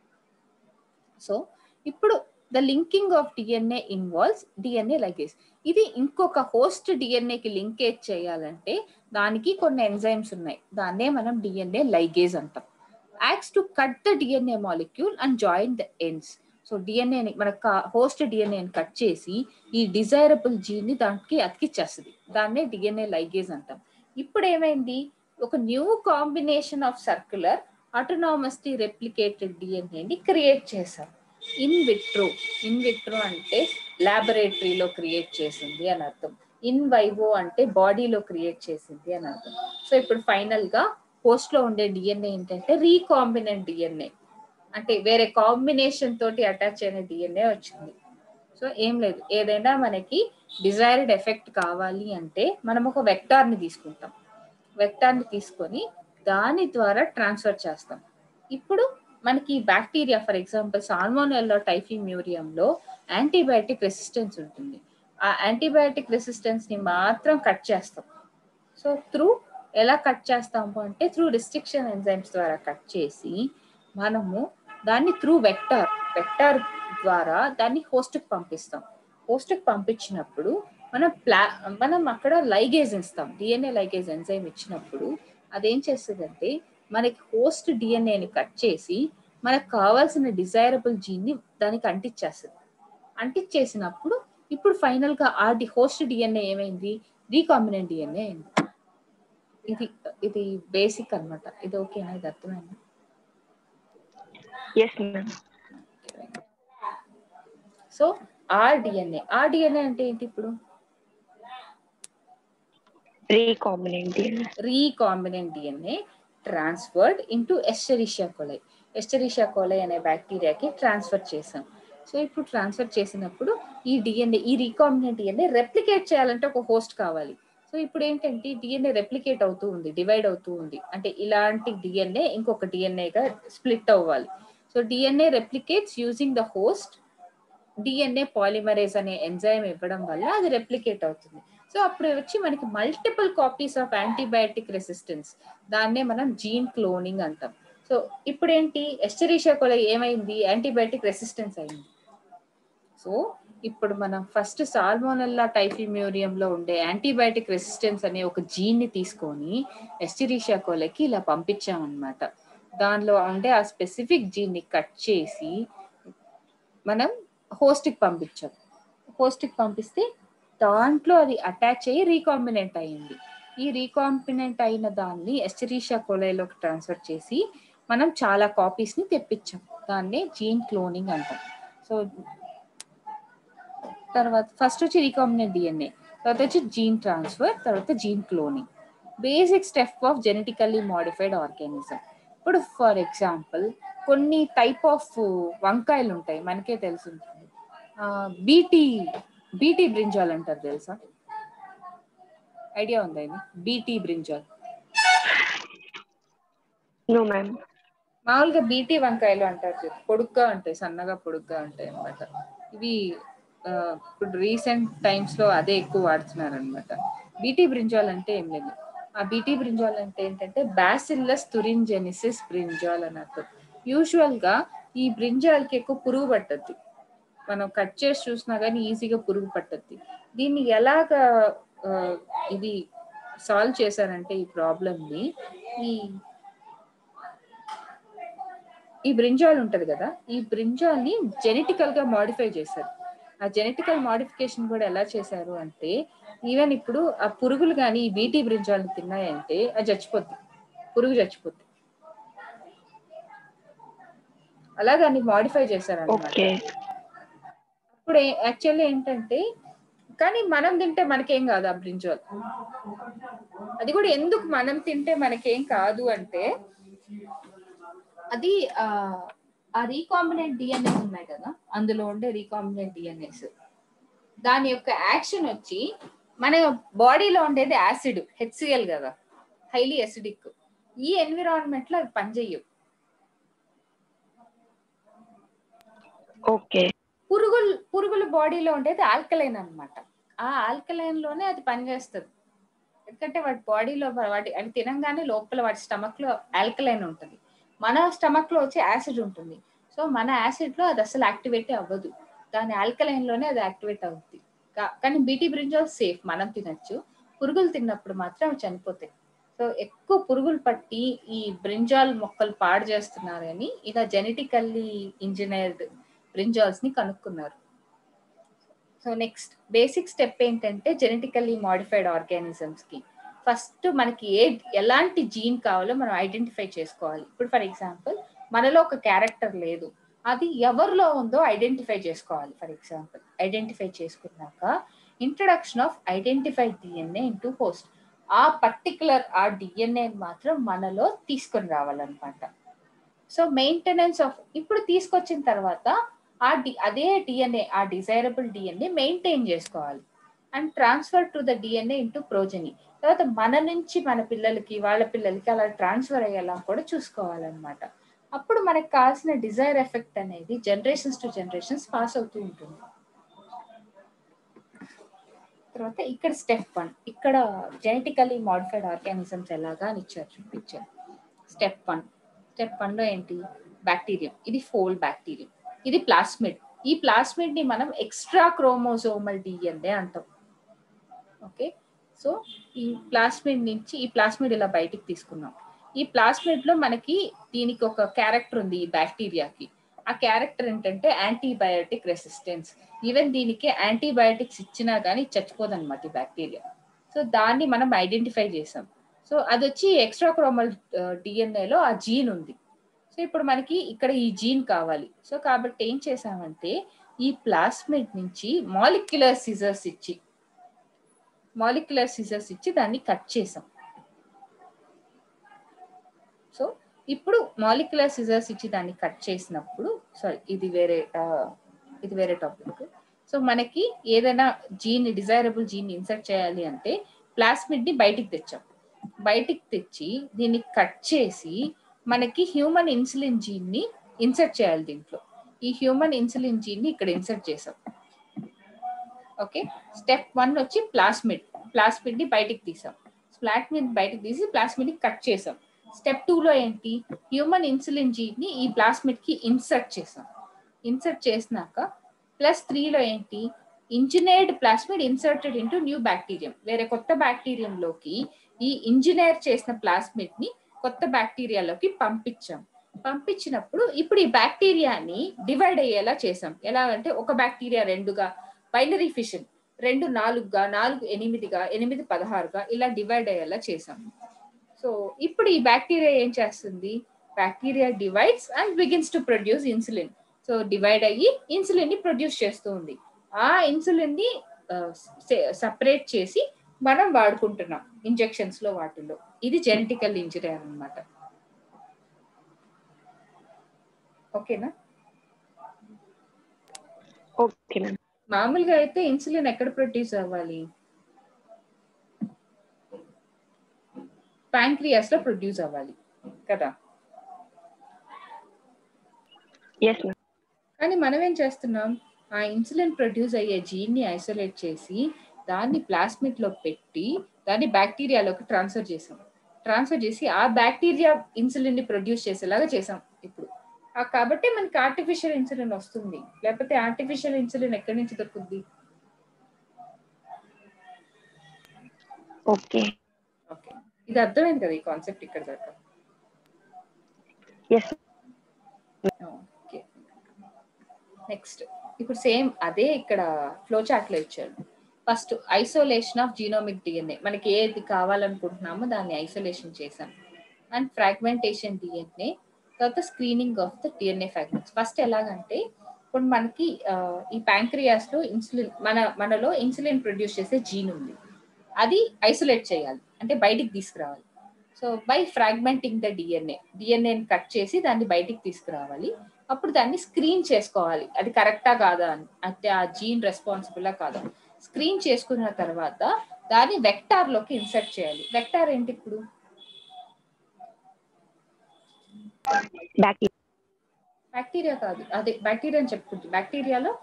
సో ఇప్పుడు the linking of DNA involves DNA ligase ఇది ఇంకొక హోస్ట్ డిఎన్ఏకి లింకేజ్ చేయాలంటే దానికి కొన్ని ఎంజైమ్స్ ఉన్నాయి దాన్నే మనం డిఎన్ఏ లైగేజ్ అంటాం acts to cut the DNA molecule and join the ends so డిఎన్ఏని మన హోస్ట్ డిఎన్ఏని కట్ చేసి ఈ డిజైరబుల్ జీన్ ని దానికి అతికిచ్చేస్తుంది దాన్నే డిఎన్ఏ లైగేజ్ అంటాం ఇప్పుడు ఏమైంది ఒక new combination of circular autonomously replicated డిఎన్ఏని క్రియేట్ చేశారు ఇన్ విట్రో ఇన్ విట్రో అంటే ల్యాబొరేటరీలో క్రియేట్ చేసింది అని అర్థం ఇన్ వైవో అంటే బాడీలో క్రియేట్ చేసింది అని అర్థం సో ఇప్పుడు ఫైనల్ గా పోస్ట్ లో ఉండే డిఎన్ఏ ఏంటంటే రీకాంబినెంట్ డిఎన్ఏ అంటే వేరే కాంబినేషన్ తోటి అటాచ్ అయిన డిఎన్ఏ వచ్చింది సో ఏం లేదు ఏదైనా మనకి డిజైర్డ్ ఎఫెక్ట్ కావాలి అంటే మనం ఒక వెక్టార్ ని తీసుకుంటాం వెక్టార్ ని తీసుకొని దాని ద్వారా ట్రాన్స్ఫర్ చేస్తాం ఇప్పుడు మనకి బ్యాక్టీరియా ఫర్ ఎగ్జాంపుల్ సాల్మోనెల్లో టైఫిమ్యూరియంలో యాంటీబయాటిక్ రెసిస్టెన్స్ ఉంటుంది ఆ యాంటీబయాటిక్ రెసిస్టెన్స్ ని మాత్రం కట్ చేస్తాం సో త్రూ ఎలా కట్ చేస్తాము అంటే త్రూ రిస్ట్రిక్షన్ ఎంజైమ్స్ ద్వారా కట్ చేసి మనము దాన్ని త్రూ వెక్టార్ వెక్టార్ ద్వారా దాన్ని హోస్ట్కి పంపిస్తాం హోస్ట్కి పంపించినప్పుడు మనం ప్లా మనం అక్కడ లైగేజ్ ఇస్తాం డిఎన్ఏ లైగేజ్ ఎంజైమ్ ఇచ్చినప్పుడు అదేం చేస్తుందంటే మనకి హోస్ట్ డిఎన్ఏని కట్ చేసి మనకు కావాల్సిన డిజైరబుల్ జీన్ని దానికి అంటించేస్తుంది అంటించేసినప్పుడు ఇప్పుడు ఫైనల్ గా ఆ డి హోస్ట్ డిఎన్ఏ ఏమైంది రీకాంబినెంట్ డిఎన్ఏ అయింది ఇది ఇది బేసిక్ అన్నమాట ఇది ఓకేనా ఇది అర్థమైంది yes ma'am so R DNA R DNA అంటే ఏంటి ఇప్పుడు recombinant DNA recombinant DNA transferred into Escherichia coli Escherichia coli అనే బ్యాక్టీరియాకి ట్రాన్స్ఫర్ చేసాం సో ఇప్పుడు ట్రాన్స్ఫర్ చేసినప్పుడు ఈ డిఎన్ఏ ఈ రీకాంబినెంట్ డిఎన్ఏ రెప్లికేట్ చేయాలంటే ఒక హోస్ట్ కావాలి సో ఇప్పుడు ఏంటంటే డిఎన్ఏ రెప్లికేట్ అవుతూ ఉంది డివైడ్ అవుతూ ఉంది అంటే ఇలాంటి డిఎన్ఏ ఇంకొక డిఎన్ఏగా స్ప్లిట్ అవ్వాలి so DNA replicates using the host DNA polymerase అనే ఎంజైమ్ ఇవ్వడం వల్ల అది రెప్లికేట్ అవుతుంది సో అప్పుడు వచ్చి మనకి multiple copies of antibiotic resistance దాన్నే మనం జీన్ క్లోనింగ్ అంటాం సో ఇప్పుడు ఏంటి ఎస్టరీషియా కూడా ఏమైంది యాంటీబయాటిక్ రెసిస్టెన్స్ అయింది సో ఇప్పుడు మనం ఫస్ట్ సాల్మోనల్లా టైఫిమ్యూరియంలో ఉండే యాంటీబయాటిక్ రెసిస్టెన్స్ అనే ఒక జీన్ ని తీసుకొని ఎస్టిరీషియా కోలకి ఇలా పంపించామన్నమాట దానిలో ఉండే ఆ స్పెసిఫిక్ జీన్ ని కట్ చేసి మనం host కి పంపించాం host కి పంపిస్తే దాంట్లో అది అటాచ్ అయ్యి రీకాంబినెంట్ అయింది ఈ రీకాంబినెంట్ అయిన దాన్ని ఎస్టరీషియా కోలైలోకి ట్రాన్స్ఫర్ చేసి మనం చాలా కాపీస్ ని తెప్పించాం దాన్నే జీన్ క్లోనింగ్ అంటాం సో తర్వాత ఫస్ట్ వచ్చి రీకాంబినెంట్ డిఎన్ఏ తర్వాత వచ్చి జీన్ ట్రాన్స్ఫర్ తర్వాత gene cloning basic step of genetically modified organism ఇప్పుడు ఫర్ ఎగ్జాంపుల్ కొన్ని టైప్ ఆఫ్ వంకాయలు ఉంటాయి మనకే తెలిసి ఉంటుంది బీటీ బీటీ బ్రింజాల్ అంటారు తెలుసా ఐడియా ఉందా ఇది బీటీ బ్రింజాల్ నో మ్యామ్ మామూలుగా బీటీ వంకాయలు అంటారు చూడు. పొడుగ్గా ఉంటాయి సన్నగా పొడుగ్గా ఉంటాయి అన్నమాట ఇవి ఆ, ఇప్పుడు రీసెంట్ టైమ్స్ లో అదే ఎక్కువ వాడుతున్నారు అనమాట బీటీ బ్రింజాల్ అంటే ఏం లేదు ఆ బీటీ బ్రింజాల్ అంటే ఏంటంటే బాసిల్లస్ తురింజెనిసిస్ బ్రింజాల్ అని అర్థం యూజువల్ గా ఈ బ్రింజాల్ కి ఎక్కువ పురుగు పట్టద్ది మనం కట్ చేసి చూసినా కానీ ఈజీగా పురుగు పట్టద్ది దీన్ని ఎలాగా ఆ, ఇది సాల్వ్ చేశారంటే ఈ ప్రాబ్లమ్ ని ఈ ఈ బ్రింజాల్ ఉంటది కదా ఈ బ్రింజాల్ ని జెనెటికల్ గా మాడిఫై చేశారు ఆ జెనెటికల్ మాడిఫికేషన్ కూడా ఎలా చేశారు అంటే ఈవెన్ ఇప్పుడు ఆ పురుగులు కానీ ఈ బీటీ బ్రింజాల్ తిన్నాయంటే అది చచ్చిపోద్ది పురుగు చచ్చిపోద్ది అలా దాన్ని మాడిఫై చేశారు ఓకే ఇప్పుడు యాక్చువల్లీ ఏంటంటే కానీ మనం తింటే మనకేం కాదు ఆ బ్రింజాల్ అది కూడా ఎందుకు మనం తింటే మనకేం కాదు అంటే అది ఆ ఆ రీకాంబినెంట్ డిఎన్ఏస్ ఉన్నాయి కదా అందులో ఉండే రీకాంబినెంట్ డిఎన్ఏస్ దాని యొక్క యాక్షన్ వచ్చి మన బాడీలో ఉండేది యాసిడ్ హెచ్సిఎల్ కదా హైలీ అసిడిక్ ఈ ఎన్విరాన్మెంట్ లో అవి పనిచేయవు ఓకే పురుగులు పురుగుల బాడీలో ఉండేది ఆల్కలైన్ అన్నమాట ఆ ఆల్కలైన్ లోనే అది పనిచేస్తుంది ఎందుకంటే వాటి బాడీలో వాటి అది తినంగానే లోపల వాటి స్టమక్ లో ఆల్కలైన్ ఉంటుంది మన స్టమక్ లో వచ్చి యాసిడ్ ఉంటుంది సో మన యాసిడ్ లో అది అసలు యాక్టివేట్ అవ్వదు దాని ఆల్కలైన్ లోనే అది యాక్టివేట్ అవుతుంది కా- కానీ బీటీ బ్రింజాల్ సేఫ్ మనం తినొచ్చు పురుగులు తిన్నప్పుడు మాత్రం అవి చనిపోతాయి సో ఎక్కువ పురుగులు పట్టి ఈ బ్రింజాల్ మొక్కలు పాడు చేస్తున్నారు అని ఇలా జెనెటికల్లీ ఇంజనీర్డ్ బ్రింజాల్స్ ని కనుక్కున్నారు సో నెక్స్ట్ బేసిక్ స్టెప్ ఏంటంటే జెనెటికల్లీ మాడిఫైడ్ ఆర్గానిజమ్స్ కి ఫస్ట్ మనకి ఏ ఎలాంటి జీన్ కావాలో మనం ఐడెంటిఫై చేసుకోవాలి ఇప్పుడు ఫర్ ఎగ్జాంపుల్ మనలో ఒక క్యారెక్టర్ లేదు అది ఎవరిలో ఉందో ఐడెంటిఫై చేసుకోవాలి ఫర్ ఎగ్జాంపుల్ ఐడెంటిఫై చేసుకున్నాక introduction of identified DNA into host ఆ పర్టికులర్ ఆ డిఎన్ఏ మాత్రం మనలో తీసుకొని రావాలన్నమాట సో మెయింటెనెన్స్ ఆఫ్ ఇప్పుడు తీసుకొచ్చిన తర్వాత ఆ డి అదే డిఎన్ఏ ఆ డిజైరబుల్ డిఎన్ఏ మెయింటైన్ చేసుకోవాలి and transfer to the DNA into progeny తర్వాత మన నుంచి మన పిల్లలకి వాళ్ళ పిల్లలకి అలా ట్రాన్స్ఫర్ అయ్యేలా కూడా చూసుకోవాలన్నమాట అప్పుడు మనకు కావాల్సిన డిజైర్ ఎఫెక్ట్ అనేది జనరేషన్స్ టు జనరేషన్స్ పాస్ అవుతూ ఉంటుంది తర్వాత ఇక్కడ స్టెప్ వన్ ఇక్కడ జెనెటికలీ మాడిఫైడ్ ఆర్గానిజమ్స్ ఎలాగా అని ఇచ్చారు చూపించారు స్టెప్ వన్ స్టెప్ వన్ లో ఏంటి బ్యాక్టీరియం ఇది ఫోల్ బ్యాక్టీరియం ఇది ప్లాస్మిడ్ ఈ ప్లాస్మిడ్ ని మనం ఎక్స్ట్రా క్రోమోజోమల్ డిఎన్ఏ అంటాం ఓకే సో ఈ ప్లాస్మిడ్ నుంచి ఈ ప్లాస్మిడ్ ఇలా బయటికి తీసుకున్నాం ఈ ప్లాస్మిడ్ లో మనకి దీనికి ఒక క్యారెక్టర్ ఉంది ఈ బ్యాక్టీరియాకి ఆ క్యారెక్టర్ ఏంటంటే యాంటీబయాటిక్ రెసిస్టెన్స్ ఈవెన్ దీనికి యాంటీబయాటిక్స్ ఇచ్చినా కానీ చచ్చిపోదన్నమాట ఈ బ్యాక్టీరియా సో దాన్ని మనం ఐడెంటిఫై చేసాం సో అది వచ్చి ఎక్స్ట్రా క్రోమల్ డిఎన్ఏలో ఆ జీన్ ఉంది సో ఇప్పుడు మనకి ఇక్కడ ఈ జీన్ కావాలి సో కాబట్టి ఏం చేసామంటే ఈ ప్లాస్మిడ్ నుంచి మాలిక్యులర్ సిజర్స్ ఇచ్చి మాలిక్యులర్ సిజర్స్ ఇచ్చి దాన్ని కట్ చేసాం సో ఇప్పుడు మాలిక్యులర్ సిజర్స్ ఇచ్చి దాన్ని కట్ చేసినప్పుడు సారీ ఇది వేరే ఇది వేరే టాపిక్ సో మనకి ఏదైనా జీన్ డిజైరబుల్ జీన్ ఇన్సర్ట్ చేయాలి అంటే ప్లాస్మిడ్ ని బయటికి తెచ్చాం బయటికి తెచ్చి దీన్ని కట్ చేసి మనకి హ్యూమన్ ఇన్సులిన్ జీన్ ని ఇన్సర్ట్ చేయాలి దీంట్లో ఈ హ్యూమన్ ఇన్సులిన్ జీన్ ని ఇక్కడ ఇన్సర్ట్ చేసాం ఓకే స్టెప్ వన్ వచ్చి ప్లాస్మిడ్ ప్లాస్మిడ్ ని బయటికి తీసాం ప్లాస్మిడ్ బయటికి తీసి ప్లాస్మిడ్ ని కట్ చేసాం స్టెప్ టూ లో ఏంటి హ్యూమన్ ఇన్సులిన్ జీన్ ని ఈ ప్లాస్మిడ్ కి ఇన్సర్ట్ చేసాం ఇన్సర్ట్ చేసినాక ప్లస్ త్రీలో ఏంటి engineered plasmid inserted into new bacterium వేరే కొత్త బ్యాక్టీరియంలోకి ఈ ఇంజనీర్ చేసిన ప్లాస్మిడ్ ని కొత్త బ్యాక్టీరియాలోకి పంపించాం పంపించినప్పుడు ఇప్పుడు ఈ బ్యాక్టీరియాని డివైడ్ అయ్యేలా చేసాం ఎలా అంటే ఒక బ్యాక్టీరియా రెండుగా బైనరీ ఫిషన్ రెండు నాలుగుగా నాలుగు ఎనిమిదిగా ఎనిమిది పదహారుగా ఇలా డివైడ్ అయ్యేలా చేసాం సో ఇప్పుడు ఈ బ్యాక్టీరియా ఏం చేస్తుంది bacteria divides and begins to produce insulin so divide అయ్యి ఇన్సులిన్ ని ప్రొడ్యూస్ చేస్తూ ఉంది ఆ ఇన్సులిన్ ని సపరేట్ చేసి మనం వాడుకుంటున్నాం ఇంజెక్షన్స్ లో వాటిల్లో ఇది జెనెటికల్ ఇంజనీర్ అనమాట ఓకేనా ఓకే మ్యామ్ మామూలుగా అయితే ఇన్సులిన్ ఎక్కడ ప్రొడ్యూస్ అవ్వాలి ప్యాంక్రియాస్ లో ప్రొడ్యూస్ అవ్వాలి కదా ఎస్ మ్యామ్ కానీ మనం ఏం చేస్తున్నాం ఆ ఇన్సులిన్ ప్రొడ్యూస్ అయ్యే జీన్ ని ఐసోలేట్ చేసి దాన్ని ప్లాస్మిడ్ లో పెట్టి దాన్ని బ్యాక్టీరియాలోకి ట్రాన్స్ఫర్ చేసాం ట్రాన్స్ఫర్ చేసి ఆ బ్యాక్టీరియా ఇన్సులిన్ ని ప్రొడ్యూస్ చేసేలాగా చేసాం ఇప్పుడు ఆ కాబట్టి మనకి ఆర్టిఫిషియల్ ఇన్సులిన్ వస్తుంది లేకపోతే ఆర్టిఫిషియల్ ఇన్సులిన్ ఎక్కడి నుంచి దొరుకుతుంది ఓకే ఓకే ఇది అర్థమైంది కదా ఈ కాన్సెప్ట్ ఇక్కడ దాకా ఎస్ ఓకే నెక్స్ట్ ఇప్పుడు సేమ్ అదే ఇక్కడ ఫ్లో చార్ట్ లో ఇచ్చాడు first isolation of genomic DNA మనకి ఏది కావాలనుకుంటున్నామో దాన్ని ఐసోలేషన్ చేసాం అండ్ ఫ్రాగ్మెంటేషన్ డిఎన్ఏ తర్వాత screening of the DNA fragments first ఎలాగంటే ఇప్పుడు మనకి ఆ, ఈ ప్యాంక్రియాస్ లో ఇన్సులిన్ మన మనలో ఇన్సులిన్ ప్రొడ్యూస్ చేసే జీన్ ఉంది అది ఐసోలేట్ చేయాలి అంటే బయటికి తీసుకురావాలి so by fragmenting the DNA డిఎన్ఏని కట్ చేసి దాన్ని బయటికి తీసుకురావాలి అప్పుడు దాన్ని స్క్రీన్ చేసుకోవాలి అది కరెక్టా కాదా అని అంటే ఆ జీన్ రెస్పాన్సిబుల్లా కాదా స్క్రీన్ చేసుకున్న తర్వాత దాన్ని వెక్టార్ లోకి ఇన్సర్ట్ చేయాలి వెక్టార్ ఏంటి ఇప్పుడు బ్యాక్ బ్యాక్టీరియా కాదు అదే బ్యాక్టీరియా అని చెప్పుకుంటుంది బ్యాక్టీరియాలో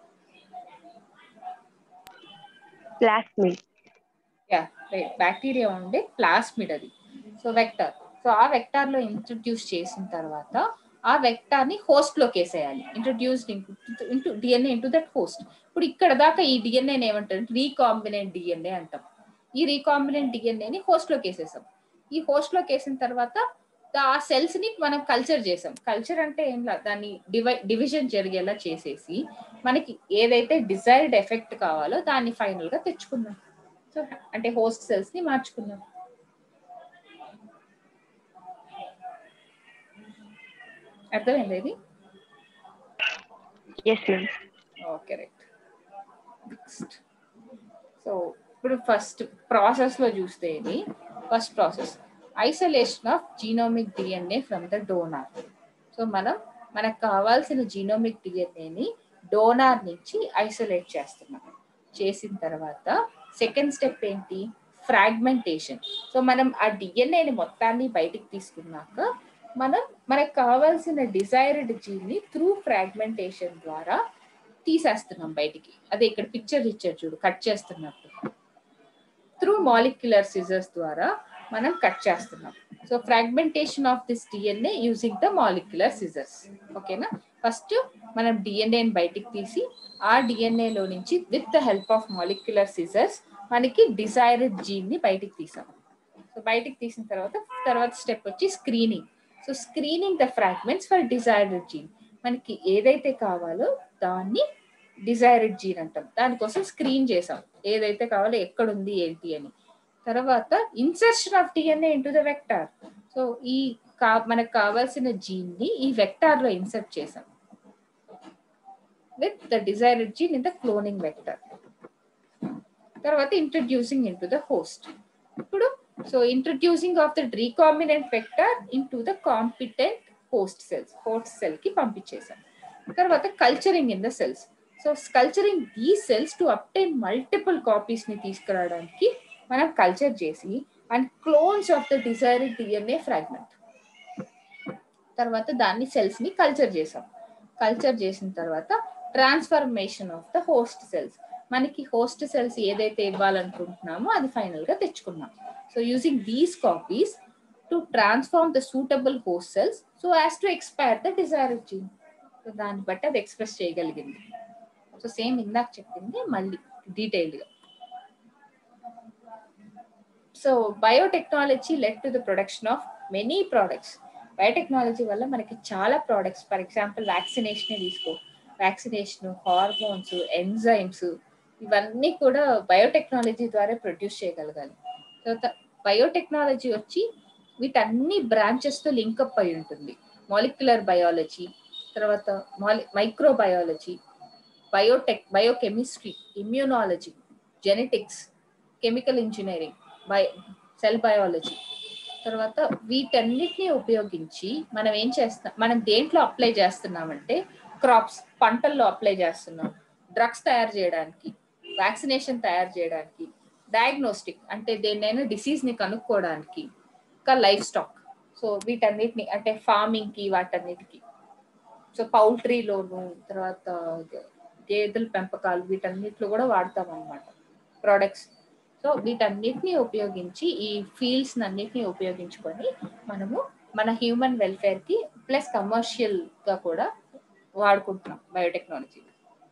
ప్లాస్మిడ్ యా రైట్ బ్యాక్టీరియా ఉండే ప్లాస్మిడ్ అది సో వెక్టార్ సో ఆ వెక్టార్ లో ఇంట్రడ్యూస్ చేసిన తర్వాత ఆ వెక్టార్ ని హోస్ట్ లోకి వేసేయాలి introduced into DNA into that host ఇప్పుడు ఇక్కడ దాకా ఈ డిఎన్ఏ ఏమంటారు రీకాంబినెంట్ డిఎన్ఏ అంటాం ఈ రీకాంబినెంట్ డిఎన్ఏని హోస్ట్ లోకి వేసేసాం ఈ హోస్ట్ లోకి వేసిన తర్వాత దా- ఆ సెల్స్ ని మనం కల్చర్ చేసాం కల్చర్ అంటే ఏం లా దాన్ని డివై డివిజన్ జరిగేలా చేసేసి మనకి ఏదైతే డిజైర్డ్ ఎఫెక్ట్ కావాలో దాన్ని ఫైనల్ గా తెచ్చుకుందాం సో అంటే హోస్ట్ సెల్స్ ని మార్చుకుందాం అర్థమైంది ఇది yes ma'am okay right next so ఇప్పుడు ఫస్ట్ ప్రాసెస్ లో చూస్తే ఇది first process isolation of genomic DNA from the donor so మనం మనకు కావాల్సిన జీనోమిక్ డిఎన్ఏని డోనార్ నుంచి ఐసోలేట్ చేస్తున్నాం చేసిన తర్వాత సెకండ్ స్టెప్ ఏంటి ఫ్రాగ్మెంటేషన్ సో మనం ఆ డిఎన్ఏని మొత్తాన్ని బయటికి తీసుకున్నాక మనం మనకు కావాల్సిన డిజైర్డ్ జీన్ ని త్రూ ఫ్రాగ్మెంటేషన్ ద్వారా తీసేస్తున్నాం బయటికి అదే ఇక్కడ పిక్చర్ ఇచ్చారు చూడు కట్ చేస్తున్నట్టు త్రూ మాలిక్యులర్ సిజర్స్ ద్వారా మనం కట్ చేస్తున్నాం so fragmentation of this DNA using the molecular scissors ఓకేనా ఫస్ట్ మనం డిఎన్ఏని బయటికి తీసి ఆ DNA లో నుంచి with the help of molecular scissors మనకి డిజైర్డ్ జీన్ ని బయటికి తీసాం సో బయటికి తీసిన తర్వాత తర్వాత స్టెప్ వచ్చి screening so screening the fragments for desired gene మనకి ఏదైతే కావాలో దాన్ని డిజైర్డ్ జీన్ అంటాం దానికోసం స్క్రీన్ చేసాం ఏదైతే కావాలో ఎక్కడ ఉంది ఏంటి అని తర్వాత insertion of DNA into the vector so ఈ కా మనకు కావాల్సిన జీన్ ని ఈ వెక్టార్ లో ఇన్సర్ట్ చేసాం with the desired gene in the cloning vector తర్వాత introducing into the host ఇప్పుడు so introducing of the recombinant vector into the competent host cells host cell కి పంపించేసాం తర్వాత culturing in the cells so culturing the cells to obtain multiple copies ని తీసుకురావడానికి మనం culture చేసి and clones of the desired DNA fragment తర్వాత దాన్ని cells ని కల్చర్ చేసాం కల్చర్ చేసిన తర్వాత transformation of the host cells మనకి హోస్ట్ సెల్స్ ఏదైతే ఇవ్వాలనుకుంటున్నామో అది ఫైనల్ గా తెచ్చుకున్నాం so using these copies to transform the suitable host cells so as to expire the desired gene so దాన్ని బట్టి అది ఎక్స్ప్రెస్ చేయగలిగింది సో సేమ్ ఇందాక చెప్పింది మళ్ళీ డీటెయిల్డ్ గా so biotechnology let to the production of many products biotechnology వల్ల మనకి చాలా ప్రోడక్ట్స్ ఫర్ ఎగ్జాంపుల్ వ్యాక్సినేషన్ తీసుకో వ్యాక్సినేషన్ హార్మోన్స్ ఎంజైమ్స్ ఇవన్నీ కూడా బయోటెక్నాలజీ ద్వారా ప్రొడ్యూస్ చేయగలగాలి తర్వాత బయోటెక్నాలజీ వచ్చి వీటన్ని బ్రాంచెస్ తో లింకప్ అయి ఉంటుంది మాలిక్యులర్ బయాలజీ తర్వాత microbiology biotech biochemistry immunology genetics chemical engineering bio cell biology తర్వాత వీటన్నిటిని ఉపయోగించి మనం ఏం చేస్తున్నాం మనం దేంట్లో అప్లై చేస్తున్నామంటే క్రాప్స్ పంటల్లో అప్లై చేస్తున్నాం డ్రగ్స్ తయారు చేయడానికి వ్యాక్సినేషన్ తయారు చేయడానికి డయాగ్నోస్టిక్ అంటే దేన్నైనా డిసీజ్ ని కనుక్కోవడానికి ఇంకా లైఫ్ స్టాక్ సో వీటన్నిటిని అంటే ఫార్మింగ్ కి వాటన్నిటికి సో పౌల్ట్రీలోను తర్వాత గేదెల పెంపకాలు వీటన్నిటిలో కూడా వాడతాం అనమాట ప్రోడక్ట్స్ సో వీటన్నిటిని ఉపయోగించి ఈ ఫీల్డ్స్ అన్నిటిని ఉపయోగించుకొని మనము మన హ్యూమన్ వెల్ఫేర్ కి ప్లస్ కమర్షియల్ గా కూడా వాడుకుంటున్నాం బయోటెక్నాలజీ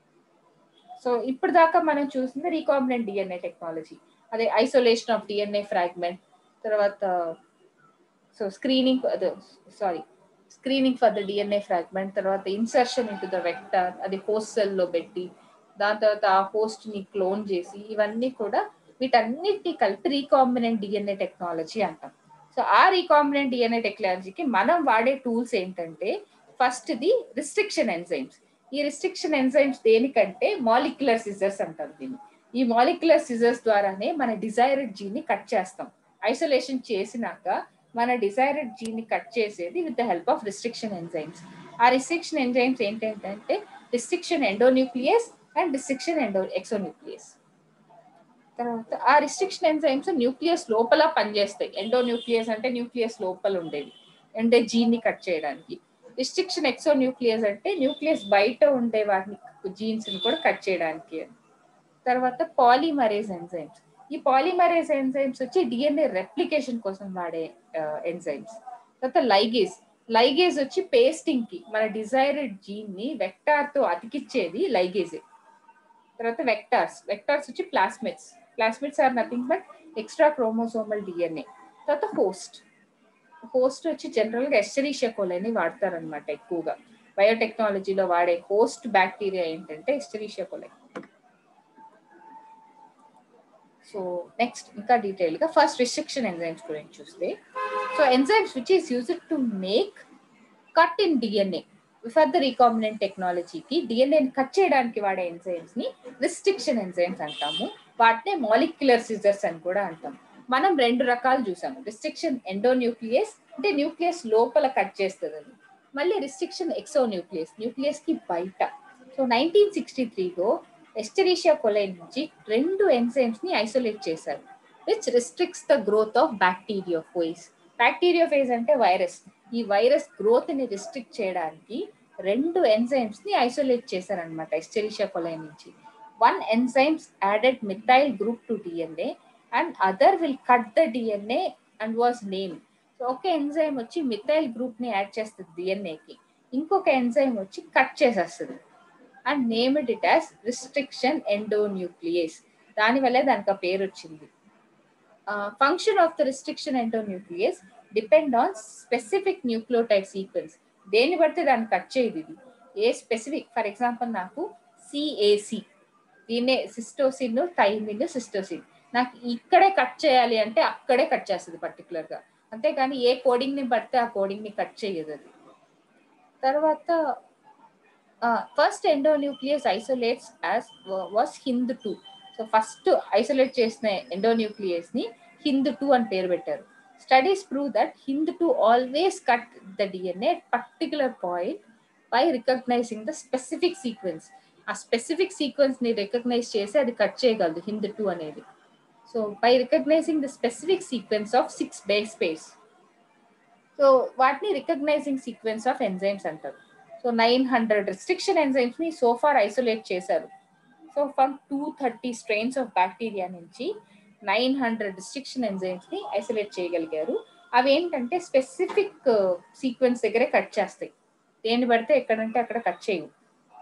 సో ఇప్పుడు దాకా మనం చూసింది రీకాంబినెంట్ డిఎన్ఏ టెక్నాలజీ అదే ఐసోలేషన్ ఆఫ్ డిఎన్ఏ ఫ్రాగ్మెంట్ తర్వాత so screening sorry screening for the DNA fragment తర్వాత ఇన్సర్షన్ ఇంటూ ద వెక్టర్ అది హోస్ట్ సెల్ లో పెట్టి దాని తర్వాత ఆ హోస్ట్ ని క్లోన్ చేసి ఇవన్నీ కూడా వీటన్నిటిని కలిపి రీకాంబినెంట్ డిఎన్ఏ టెక్నాలజీ అంటాం సో ఆ రీకాంబినెంట్ డిఎన్ఏ టెక్నాలజీకి మనం వాడే టూల్స్ ఏంటంటే ఫస్ట్ ది రిస్ట్రిక్షన్ ఎంజైమ్స్ ఈ రిస్ట్రిక్షన్ ఎంజైమ్స్ దేనికంటే మాలిక్యులర్ సిజర్స్ అంటారు దీన్ని ఈ మాలిక్యులర్ సిజర్స్ ద్వారానే మన డిజైర్డ్ జీన్ ని కట్ చేస్తాం ఐసోలేషన్ చేసినాక మన డిజైర్డ్ జీన్ ని కట్ చేసేది with the help of restriction enzymes ఆ రిస్ట్రిక్షన్ ఎంజైమ్స్ ఏంటంటే restriction endonuclease and restriction endo exonuclease తర్వాత ఆ రిస్ట్రిక్షన్ ఎంజైమ్స్ న్యూక్లియస్ లోపల పనిచేస్తాయి ఎండో న్యూక్లియస్ అంటే న్యూక్లియస్ లోపల ఉండేవి అంటే జీన్ ని కట్ చేయడానికి రిస్ట్రిక్షన్ ఎక్సో న్యూక్లియస్ అంటే న్యూక్లియస్ బయట ఉండే వాటిని జీన్స్ ని కూడా కట్ చేయడానికి తర్వాత పాలిమరేజ్ ఎంజైమ్స్ ఈ పాలిమరేజ్ ఎంజైమ్స్ వచ్చి డిఎన్ఏ రెప్లికేషన్ కోసం వాడే ఎంజైమ్స్ తర్వాత లైగేజ్ లైగేజ్ వచ్చి పేస్టింగ్ కి మన డిజైర్డ్ జీన్ ని వెక్టార్ తో అతికిచ్చేది లైగేజే తర్వాత వెక్టార్స్ వెక్టార్స్ వచ్చి plasmids plasmids are nothing but extra chromosomal DNA తర్వాత హోస్ట్ హోస్ట్ వచ్చి జనరల్ గా ఎస్టరీషియా కోలైని వాడతారనమాట ఎక్కువగా బయోటెక్నాలజీలో వాడే హోస్ట్ బ్యాక్టీరియా ఏంటంటే ఎస్టరీషియా కోలై సో నెక్స్ట్ ఇంకా డీటెయిల్ గా ఫస్ట్ రిస్ట్రిక్షన్ ఎంజైమ్స్ గురించి చూస్తే so enzymes which is used to make cut in DNA for the recombinant టెక్నాలజీకి డిఎన్ఏని కట్ చేయడానికి వాడే ఎంజైమ్స్ ని రిస్ట్రిక్షన్ ఎంజైమ్స్ అంటాము వాటినే మాలిక్యులర్ సిజర్స్ అని కూడా అంటాం మనం రెండు రకాలు చూసాము రిస్ట్రిక్షన్ ఎండోన్యూక్లియస్ అంటే న్యూక్లియస్ లోపల కట్ చేస్తుంది అది మళ్ళీ రిస్ట్రిక్షన్ ఎక్సో న్యూక్లియస్ న్యూక్లియస్ కి బయట సో నైన్టీన్ సిక్స్టీ త్రీలో ఎస్టరీషియా కొలై నుంచి రెండు ఎంజైమ్స్ ని ఐసోలేట్ చేశారు which restricts the growth of bacteriophage bacteriophage అంటే వైరస్ ఈ వైరస్ గ్రోత్ ని రిస్ట్రిక్ట్ చేయడానికి రెండు ఎంజైమ్స్ ని ఐసోలేట్ చేశారనమాట ఎస్టరీషియా కొలై నుంచి one enzymes added methyl group to DNA and other will cut the DNA and was name so ఒక enzyme వచ్చి మిథైల్ గ్రూప్ ని యాడ్ చేస్తుంది డిఎన్ఏకి ఇంకొక ఎంజైమ్ వచ్చి కట్ చేసేస్తుంది and named it as restriction endonuclease దానివల్లే దానికి ఆ పేరు వచ్చింది function of the restriction endonuclease depend on specific nucleotide sequence దేన్ని బట్టి దాన్ని కట్ చేయదు ఇది ఏ స్పెసిఫిక్ ఫర్ ఎగ్జాంపుల్ నాకు సిఏసి దీన్నే సిస్టోసిన్ థైమిన్ సిస్టోసిన్ నాకు ఇక్కడే కట్ చేయాలి అంటే అక్కడే కట్ చేస్తుంది పర్టికులర్ గా అంతేగాని ఏ కోడింగ్ ని పడితే ఆ కోడింగ్ ని కట్ చేయదు అది తర్వాత first endonuclease isolates as was Hind two so first isolate చేసిన ఎండోన్యూక్లియస్ ని హింద్ టూ అని పేరు పెట్టారు studies prove that Hind two always cut the DNA particular point by recognising the specific sequence ఆ స్పెసిఫిక్ సీక్వెన్స్ ని recognise చేసి అది cut చేయగలదు హింద్ టూ అనేది so by recognising the specific sequence of six base space so వాటిని recognising sequence of enzymes అంటారు so nine hundred restriction enzymes ని so far isolate చేశారు so from two thirty strains of bacteria నుంచి nine hundred restriction enzymes ని isolate చేయగలిగారు అవి ఏంటంటే specific sequence దగ్గరే కట్ చేస్తాయి దేన్ని పడితే ఎక్కడంటే అక్కడ కట్ చేయవు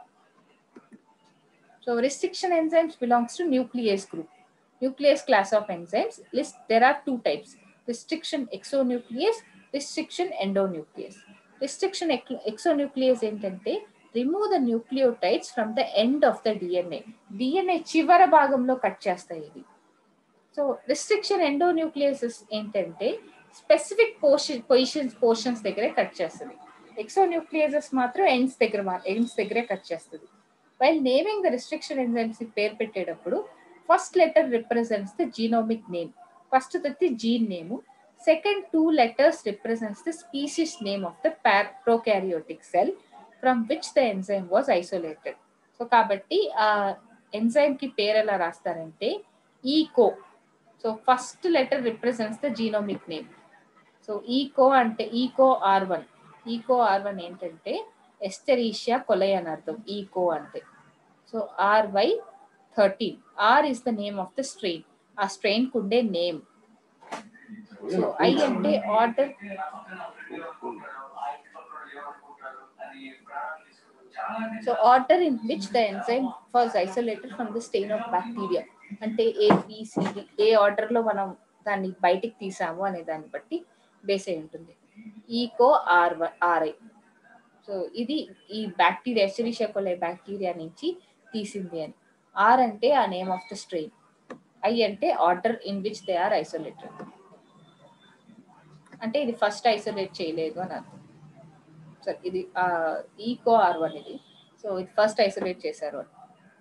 so restriction enzymes belongs to nucleus group nucleus class of enzymes list there are two types restriction exonuclease restriction endonuclease restriction ex- exonuclease ఏంటంటే remove the nucleotides from the end of the DNA DNA చివర భాగంలో cut చేస్తాయి ఇది so restriction endonucleases ఏంటంటే specific portion positions portions దగ్గరే cut చేస్తుంది exonucleases మాత్రం ends దగ్గర ఎండ్స్ దగ్గరే కట్ చేస్తుంది while naming the restriction enzymes పేరు పెట్టేటప్పుడు first letter represents the genomic name first వచ్చి gene name second two letters represents the species name of the prokaryotic cell from which the enzyme was isolated so కాబట్టి ఆ enzyme కి పేరు ఎలా రాస్తారంటే Eco so first letter represents the genomic name so Eco అంటే Eco R one Eco R one ఏంటంటే Escherichia coli అని అర్థం ఈకో అంటే so R Y thirteen R is the name of the strain ఆ స్ట్రెయిన్ కు ఉండే name so I అంటే order so order in which the enzyme was isolated from the stain of bacteria అంటే A BCD A order లో మనం దాన్ని బయటికి తీసాము అనే దాన్ని బట్టి బేస్ అయి ఉంటుంది ఈకో ఆర్ ఆర్ఐ సో ఇది ఈ బ్యాక్టీరియా ఎస్టరిషియా కొలే బ్యాక్టీరియా నుంచి తీసింది అని ఆర్ అంటే ఆ name of the strain I అంటే order in which they are isolated అంటే ఇది ఫస్ట్ ఐసోలేట్ చేయలేదు అని అర్థం సరే ఇది ఈకో ఆర్ వన్ ఇది సో ఇది ఫస్ట్ ఐసోలేట్ చేశారు అని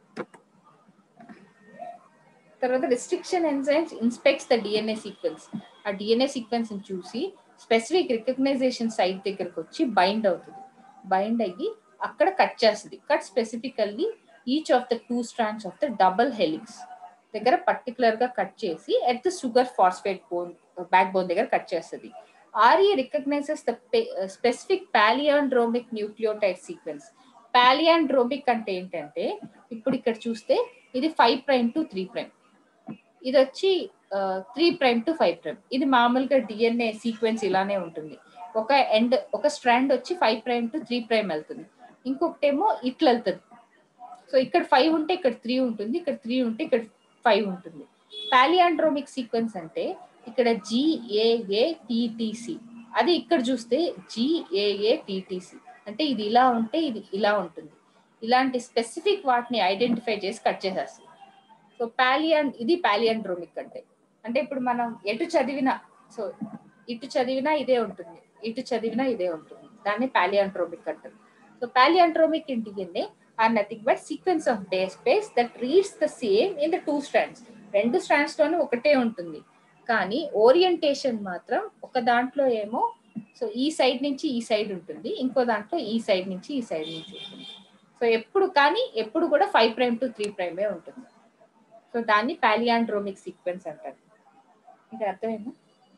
తర్వాత restriction enzymes inspects the DNA sequence ఆ డిఎన్ఏ సీక్వెన్స్ చూసి స్పెసిఫిక్ రికగ్నైజేషన్ సైట్ దగ్గరకు వచ్చి బైండ్ అవుతుంది బైండ్ అయ్యి అక్కడ కట్ చేస్తుంది cut specifically each of the two strands of the double helix దగ్గర పర్టికులర్ గా కట్ చేసి at the sugar phosphate bone backbone దగ్గర కట్ చేస్తుంది RE recognises the specific palindromic nucleotide sequence palindromic అంటే ఏంటంటే ఇప్పుడు ఇక్కడ చూస్తే ఇది five prime to three prime ఇది వచ్చి three prime to five prime ఇది మామూలుగా డిఎన్ఏ సీక్వెన్స్ ఇలానే ఉంటుంది ఒక ఎండ్ ఒక స్ట్రాండ్ వచ్చి five prime to three prime వెళ్తుంది ఇంకొకటేమో ఇట్లా వెళ్తుంది సో ఇక్కడ ఫైవ్ ఉంటే ఇక్కడ త్రీ ఉంటుంది ఇక్కడ త్రీ ఉంటే ఇక్కడ ఫైవ్ ఉంటుంది పాలియాండ్రోమిక్ సీక్వెన్స్ అంటే ఇక్కడ జిఏఏ టిటిసి అది ఇక్కడ చూస్తే జిఏఏ టిటిసి అంటే ఇది ఇలా ఉంటే ఇది ఇలా ఉంటుంది ఇలాంటి స్పెసిఫిక్ వాటిని ఐడెంటిఫై చేసి కట్ చేసేస్తుంది సో పాలియాన్ ఇది పాలియాండ్రోమిక్ అంటే అంటే ఇప్పుడు మనం ఎటు చదివినా సో ఇటు చదివినా ఇదే ఉంటుంది ఇటు చదివినా ఇదే ఉంటుంది దాన్ని పాలియాండ్రోమిక్ అంటారు so palindromic in DNA are nothing but sequence of base space that reads the same in the two strands రెండు స్ట్రాండ్స్ లోనూ ఒకటే ఉంటుంది కానీ ఓరియంటేషన్ మాత్రం ఒక దాంట్లో ఏమో సో ఈ సైడ్ నుంచి ఈ సైడ్ ఉంటుంది ఇంకో దాంట్లో ఈ సైడ్ నుంచి ఈ సైడ్ నుంచి ఉంటుంది సో ఎప్పుడు కానీ ఎప్పుడు కూడా ఫైవ్ ప్రైమ్ టు త్రీ ప్రైమే ఉంటుంది సో దాన్ని పాలియాండ్రోమిక్ సీక్వెన్స్ అంటారు ఇది అర్థమైందా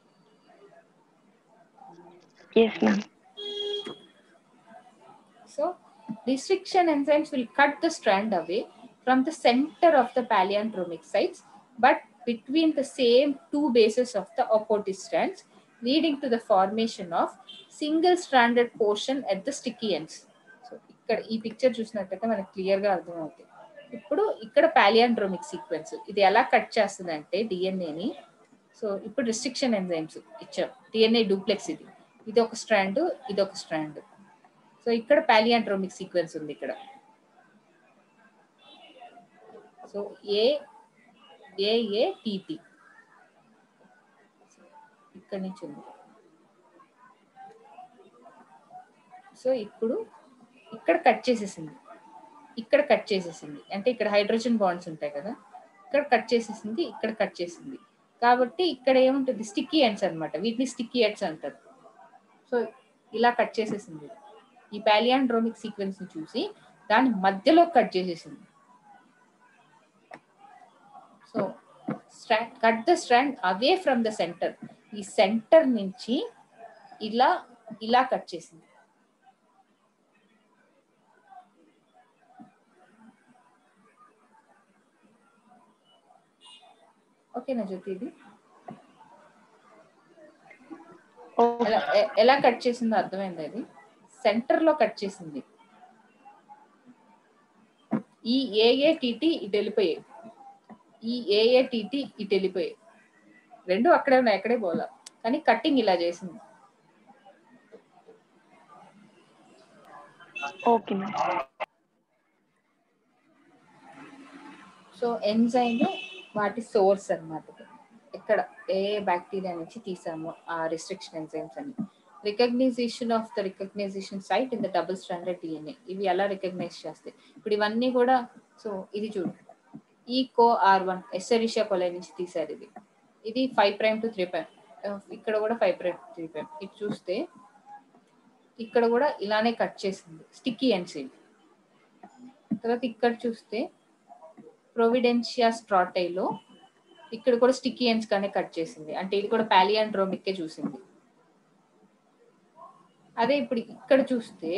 yes ma'am So restriction enzymes will cut the strand away from the center of the palindromic sites, but between the same two bases of the opposite strands, leading to the formation of single-stranded portion at the sticky ends. So ఇక్కడ ఈ picture చూసినట్టయితే మనకు clear గా అర్థమవుతుంది ఇప్పుడు ఇక్కడ palindromic sequence ఇది ఎలా కట్ చేస్తుంది అంటే డిఎన్ఏని సో ఇప్పుడు రిస్ట్రిక్షన్ ఎంజైమ్స్ ఇచ్చాం డిఎన్ఏ డూప్లెక్స్ ఇది ఇది ఒక స్ట్రాండ్ ఇది ఒక స్ట్రాండ్ సో సో ఇక్కడ పాలియాండ్రోమిక్ సీక్వెన్స్ ఉంది ఇక్కడ సో ఏ ఏఏటిటి ఇక్కడ నుంచి ఉంది సో ఇప్పుడు ఇక్కడ కట్ చేసేసింది ఇక్కడ కట్ చేసేసింది అంటే ఇక్కడ హైడ్రోజన్ బాండ్స్ ఉంటాయి కదా ఇక్కడ కట్ చేసేసింది ఇక్కడ కట్ చేసింది కాబట్టి ఇక్కడ ఏముంటుంది స్టిక్కీ ఎండ్స్ అన్నమాట వీటిని స్టిక్కీ ఎండ్స్ అంటారు సో ఇలా కట్ చేసేసింది ఈ పాలియాండ్రోమిక్ సీక్వెన్స్ ని చూసి దాని మధ్యలో కట్ చేసేసింది so strand cut the strand away from the centre ఈ సెంటర్ నుంచి ఇలా ఇలా కట్ చేసింది ఓకేనా జ్యోతి ఇది ఎలా ఎ- ఎలా కట్ చేసిందో అర్థమైంది అది సెంటర్ లో కట్ చేసింది ఈ ఏఏటిటి ఇటు వెళ్ళిపోయాయి ఈ ఏఏటిటి ఇటు వెళ్ళిపోయాయి రెండు అక్కడే ఉన్నాయి అక్కడే పోలా కానీ కట్టింగ్ ఇలా చేసింది ఓకే మ్యామ్ సో ఎంజైమ్ వాటి సోర్స్ అన్నమాట ఎక్కడ ఏ బ్యాక్టీరియా నుంచి తీసామో ఆ రిస్ట్రిక్షన్ ఎంజైమ్స్ అని recognition of the recognition site in the double standard DNA ఇవి ఎలా రికగ్నైజ్ చేస్తాయి ఇప్పుడు ఇవన్నీ కూడా సో ఇది చూడు ఈ కో ఆర్ వన్ ఎస్టరిషియా కొలై నుంచి తీసారు ఇది ఇది five prime to three prime ఇక్కడ కూడా ఫైవ్ ప్రైమ్ త్రీ ప్రైమ్ ఇది చూస్తే ఇక్కడ కూడా ఇలానే కట్ చేసింది స్టిక్కీ అండ్ సీల్ తర్వాత ఇక్కడ చూస్తే ప్రొవిడెన్షియా స్ట్రాటైలో ఇక్కడ కూడా స్టిక్కీ ఎండ్స్ గానే కట్ చేసింది అంటే ఇది కూడా పాలియాండ్రోమిక్కే చూసింది అదే ఇప్పుడు ఇక్కడ చూస్తే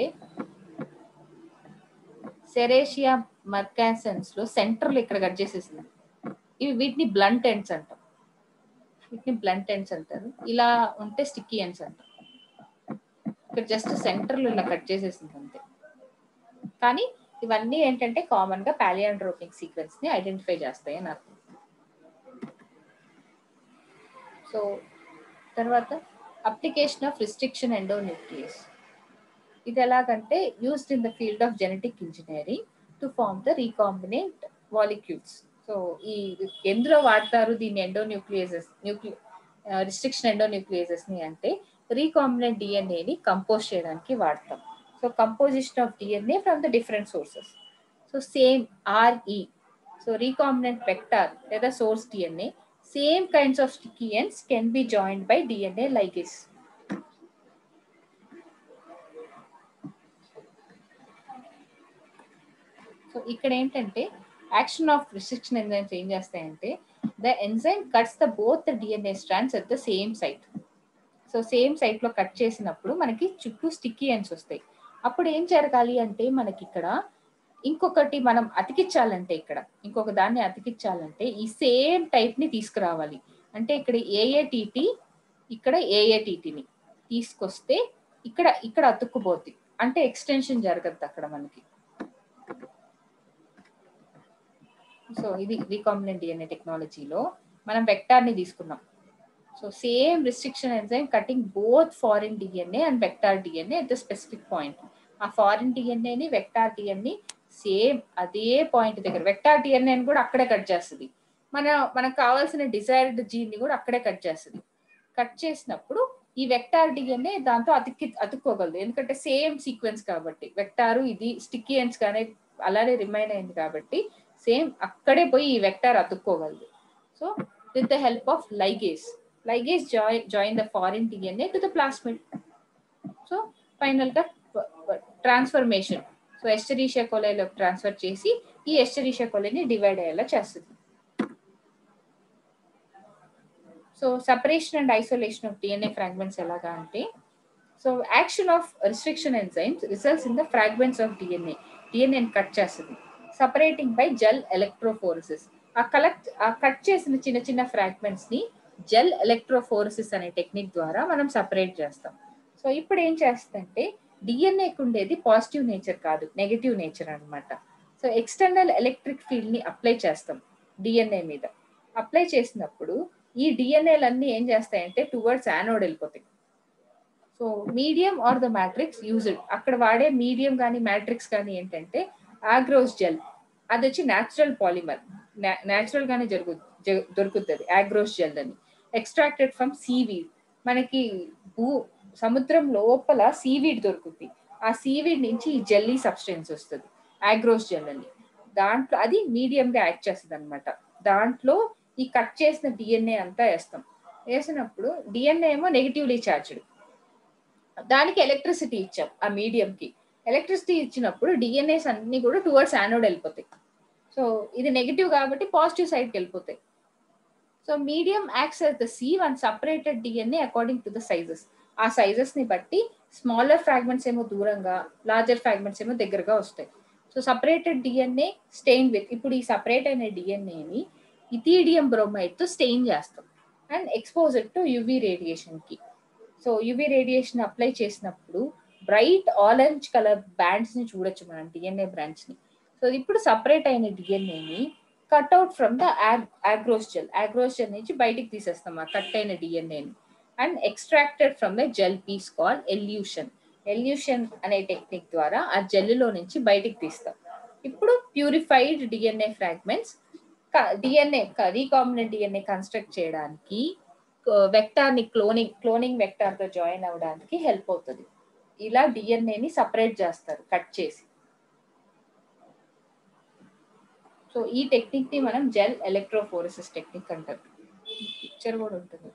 సెరేషియా మర్కాసన్స్ లో సెంటర్ లో ఇక్కడ కట్ చేసేసింది ఇవి వీటిని బ్లంట్ ఎండ్స్ అంటాం వీటిని బ్లంట్ ఎండ్స్ అంటారు ఇలా ఉంటే స్టిక్కీ ఎండ్స్ అంటాం ఇక్కడ జస్ట్ సెంటర్ లో ఇలా కట్ చేసేసింది అంతే కానీ ఇవన్నీ ఏంటంటే కామన్ గా పాలియాండ్రోపిక్ సీక్వెన్స్ ని ఐడెంటిఫై చేస్తాయి అని అర్థం సో తర్వాత అప్లికేషన్ ఆఫ్ రిస్ట్రిక్షన్ ఎండోన్యూక్లియస్ ఇది ఎలాగంటే used in the field of genetic engineering to form the recombinant molecules so ఈ ఎందులో వాడతారు దీన్ని ఎండోన్యూక్లియసెస్ న్యూక్లి రిస్ట్రిక్షన్ ఎండోన్యూక్లియసెస్ ని అంటే రీకాంబినెంట్ డిఎన్ఏని కంపోజ్ చేయడానికి వాడతాం so composition of DNA from the different sources so same RE so recombinant vector లేదా source DNA same kinds of sticky ends can be joined by DNA ligase so ఇక్కడ ఏంటంటే action of restriction enzymes ఏం చేస్తాయంటే the enzyme cuts the both the DNA strands at the same site so same site లో cut చేసినప్పుడు మనకి చుట్టూ sticky ends వస్తాయి అప్పుడు ఏం జరగాలి అంటే మనకి ఇక్కడ ఇంకొకటి మనం అతికించాలంటే ఇక్కడ ఇంకొక దాన్ని అతికించాలంటే ఈ సేమ్ టైప్ ని తీసుకురావాలి అంటే ఇక్కడ ఏఏటిటి ఇక్కడ ఏఏటిటిని తీసుకొస్తే ఇక్కడ ఇక్కడ అతుక్కుపోద్ది అంటే ఎక్స్టెన్షన్ జరగద్దు అక్కడ మనకి సో ఇది రీకాంబినెంట్ డిఎన్ఏ టెక్నాలజీలో మనం వెక్టార్ ని తీసుకున్నాం so same restriction enzyme cutting both foreign DNA and vector DNA at the specific point ఆ ఫారిన్ డిఎన్ఏని వెక్టార్ డిఎన్ఏ సేమ్ అదే పాయింట్ దగ్గర వెక్టార్ డిఎన్ఏని కూడా అక్కడే కట్ చేస్తుంది మన మనకు కావాల్సిన డిజైర్డ్ జీన్ ని కూడా అక్కడే కట్ చేస్తుంది కట్ చేసినప్పుడు ఈ వెక్టార్ డిఎన్ఏ దాంతో అతుక్కి అతుక్కోగలదు ఎందుకంటే సేమ్ సీక్వెన్స్ కాబట్టి వెక్టారు ఇది స్టిక్కీ ఎండ్స్ కానీ అలానే రిమైన్ అయింది కాబట్టి సేమ్ అక్కడే పోయి ఈ వెక్టార్ అతుక్కోగలదు so with the help of ligase ligase join join the foreign DNA to the plasmid so final గా ట్రాన్స్ఫర్మేషన్ సో ఎస్టరీషియా కొలైలో ట్రాన్స్ఫర్ చేసి ఈ ఎస్టరీషియా కొలైని డివైడ్ అయ్యేలా చేస్తుంది so separation and isolation of DNA fragments ఎలాగా అంటే so action of restriction enzymes results in the fragments of DNA డిఎన్ఏని కట్ చేస్తుంది సపరేటింగ్ బై జెల్ ఎలక్ట్రోఫోరసిస్ ఆ కలెక్ట్ ఆ కట్ చేసిన చిన్న చిన్న ఫ్రాగ్మెంట్స్ ని జెల్ ఎలక్ట్రోఫోరసిస్ అనే టెక్నిక్ ద్వారా మనం సపరేట్ చేస్తాం సో ఇప్పుడు ఏం చేస్తుందంటే డిఎన్ఏకి ఉండేది పాజిటివ్ నేచర్ కాదు నెగటివ్ నేచర్ అన్నమాట సో ఎక్స్టర్నల్ ఎలక్ట్రిక్ ఫీల్డ్ ని అప్లై చేస్తాం డిఎన్ఏ మీద అప్లై చేసినప్పుడు ఈ డిఎన్ఏలన్నీ ఏం చేస్తాయంటే టువర్డ్స్ యానోడ్ వెళ్ళిపోతాయి so medium or the matrix used అక్కడ వాడే మీడియం కానీ మ్యాట్రిక్స్ కానీ ఏంటంటే ఆగ్రోస్ జెల్ అది వచ్చి న్యాచురల్ పాలిమర్ న్యాచురల్ గానే జరుగు జ- దొరుకుతుంది ఆగ్రోస్ జెల్ అని ఎక్స్ట్రాక్టెడ్ ఫ్రమ్ సీవీడ్ మనకి భూ సముద్రం లోపల సీవీడ్ దొరుకుతుంది ఆ సీవీడ్ నుంచి ఈ జెల్లీ సబ్స్టెన్స్ వస్తుంది ఆగ్రోస్ జెల్ అని దాంట్లో అది మీడియం గా యాక్ట్ చేస్తుంది అనమాట దాంట్లో ఈ కట్ చేసిన డిఎన్ఏ అంతా వేస్తాం వేసినప్పుడు డిఎన్ఏ ఏమో నెగిటివ్లీ చార్జ్డ్ దానికి ఎలక్ట్రిసిటీ ఇచ్చాం ఆ మీడియం కి ఎలక్ట్రిసిటీ ఇచ్చినప్పుడు డిఎన్ఏస్ అన్ని కూడా టువర్డ్స్ యానోడ్ వెళ్ళిపోతాయి సో ఇది నెగిటివ్ కాబట్టి పాజిటివ్ సైడ్కి వెళ్ళిపోతాయి so medium acts as the sieve and separated DNA according to the sizes ఆ సైజెస్ ని బట్టి స్మాలర్ ఫ్రాగ్మెంట్స్ ఏమో దూరంగా లార్జర్ ఫ్రాగ్మెంట్స్ ఏమో దగ్గరగా వస్తాయి so separated DNA stain with ఇప్పుడు ఈ సపరేట్ అయిన డిఎన్ఏని ఇథీడియం బ్రోమైడ్ తో స్టెయిన్ చేస్తాం and exposure to UV radiation కి సో యువి రేడియేషన్ అప్లై చేసినప్పుడు బ్రైట్ ఆరెంజ్ కలర్ బ్యాండ్స్ ని చూడొచ్చు మనం డిఎన్ఏ బ్రాంచ్ ని సో ఇప్పుడు సపరేట్ అయిన డిఎన్ఏని cut out from the agarose gel agarose gel నుంచి బయటికి తీసేస్తాం ఆ కట్ అయిన డిఎన్ఏని and extracted from the gel piece call elution elution అనే టెక్నిక్ ద్వారా ఆ జెల్లో నుంచి బయటికి తీస్తాం ఇప్పుడు purified DNA fragments DNA recombinant DNA construct చేయడానికి వెక్టార్ ని క్లోనింగ్ క్లోనింగ్ వెక్టార్ తో జాయిన్ అవ్వడానికి హెల్ప్ అవుతుంది ఇలా డిఎన్ఏని సపరేట్ చేస్తారు కట్ చేసి సో ఈ టెక్నిక్ ని మనం జెల్ ఎలక్ట్రోఫోరసిస్ టెక్నిక్ అంటారు పిక్చర్ కూడా ఉంటుంది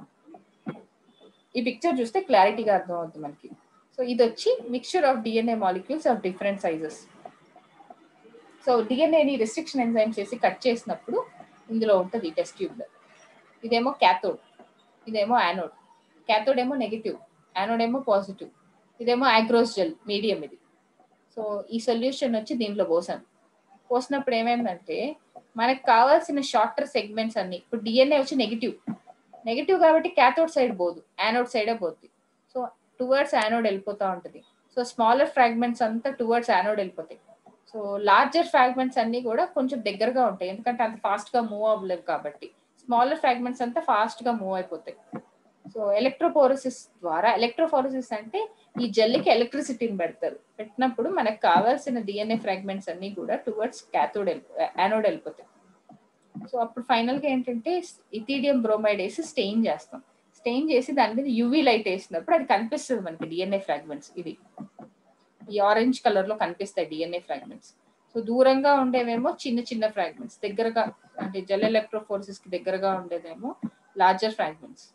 ఈ పిక్చర్ చూస్తే క్లారిటీగా అర్థం అవుతుంది మనకి సో ఇది వచ్చి mixture of DNA molecules of different sizes so డిఎన్ఏని రిస్ట్రిక్షన్ ఎంజైమ్ చేసి కట్ చేసినప్పుడు ఇందులో ఉంటుంది టెస్ట్ ట్యూబ్ లో ఇదేమో క్యాథోడ్ ఇదేమో యానోడ్ క్యాథోడ్ ఏమో నెగిటివ్ యానోడ్ ఏమో పాజిటివ్ ఇదేమో ఆగ్రోస్ జెల్ మీడియం ఇది సో ఈ సొల్యూషన్ వచ్చి దీంట్లో పోసాను పోసినప్పుడు ఏమైందంటే మనకు కావాల్సిన షార్టర్ సెగ్మెంట్స్ అన్ని ఇప్పుడు డిఎన్ఏ వచ్చి నెగిటివ్ నెగిటివ్ కాబట్టి క్యాథోడ్ సైడ్ పోదు యానోడ్ సైడే పోద్ది సో టువర్డ్స్ యానోడ్ వెళ్ళిపోతా ఉంటుంది సో స్మాలర్ ఫ్రాగ్మెంట్స్ అంతా టువర్డ్స్ యానోడ్ వెళ్ళిపోతాయి సో లార్జర్ ఫ్రాగ్మెంట్స్ అన్ని కూడా కొంచెం దగ్గరగా ఉంటాయి ఎందుకంటే అంత ఫాస్ట్ గా మూవ్ అవ్వలేవు కాబట్టి స్మాలర్ ఫ్రాగ్మెంట్స్ అంతా ఫాస్ట్ గా మూవ్ అయిపోతాయి సో ఎలక్ట్రోపోరసిస్ ద్వారా ఎలక్ట్రోఫోరసిస్ అంటే ఈ జెల్లికి ఎలక్ట్రిసిటీని పెడతారు పెట్టినప్పుడు మనకు కావాల్సిన డిఎన్ఏ ఫ్రాగ్మెంట్స్ అన్ని కూడా టువర్డ్స్ క్యాథోడ్ యానోడ్ వెళ్ళిపోతాయి సో అప్పుడు ఫైనల్ గా ఏంటంటే ఇథీడియం బ్రోమైడ్ వేసి స్టెయిన్ చేస్తాం స్టెయిన్ చేసి దాని మీద యూవీ లైట్ వేసినప్పుడు అది కనిపిస్తుంది మనకి డిఎన్ఏ ఫ్రాగ్మెంట్స్ ఇది ఈ ఆరెంజ్ కలర్ లో కనిపిస్తాయి డిఎన్ఏ ఫ్రాగ్మెంట్స్ సో దూరంగా ఉండేవేమో చిన్న చిన్న ఫ్రాగ్మెంట్స్ దగ్గరగా అంటే జెల్ ఎలక్ట్రోఫోర్సెస్ కి దగ్గరగా ఉండేదేమో larger fragments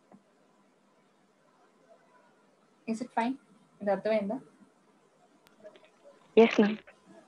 is it fine ఇది అర్థమైందా ఎస్ మ్యామ్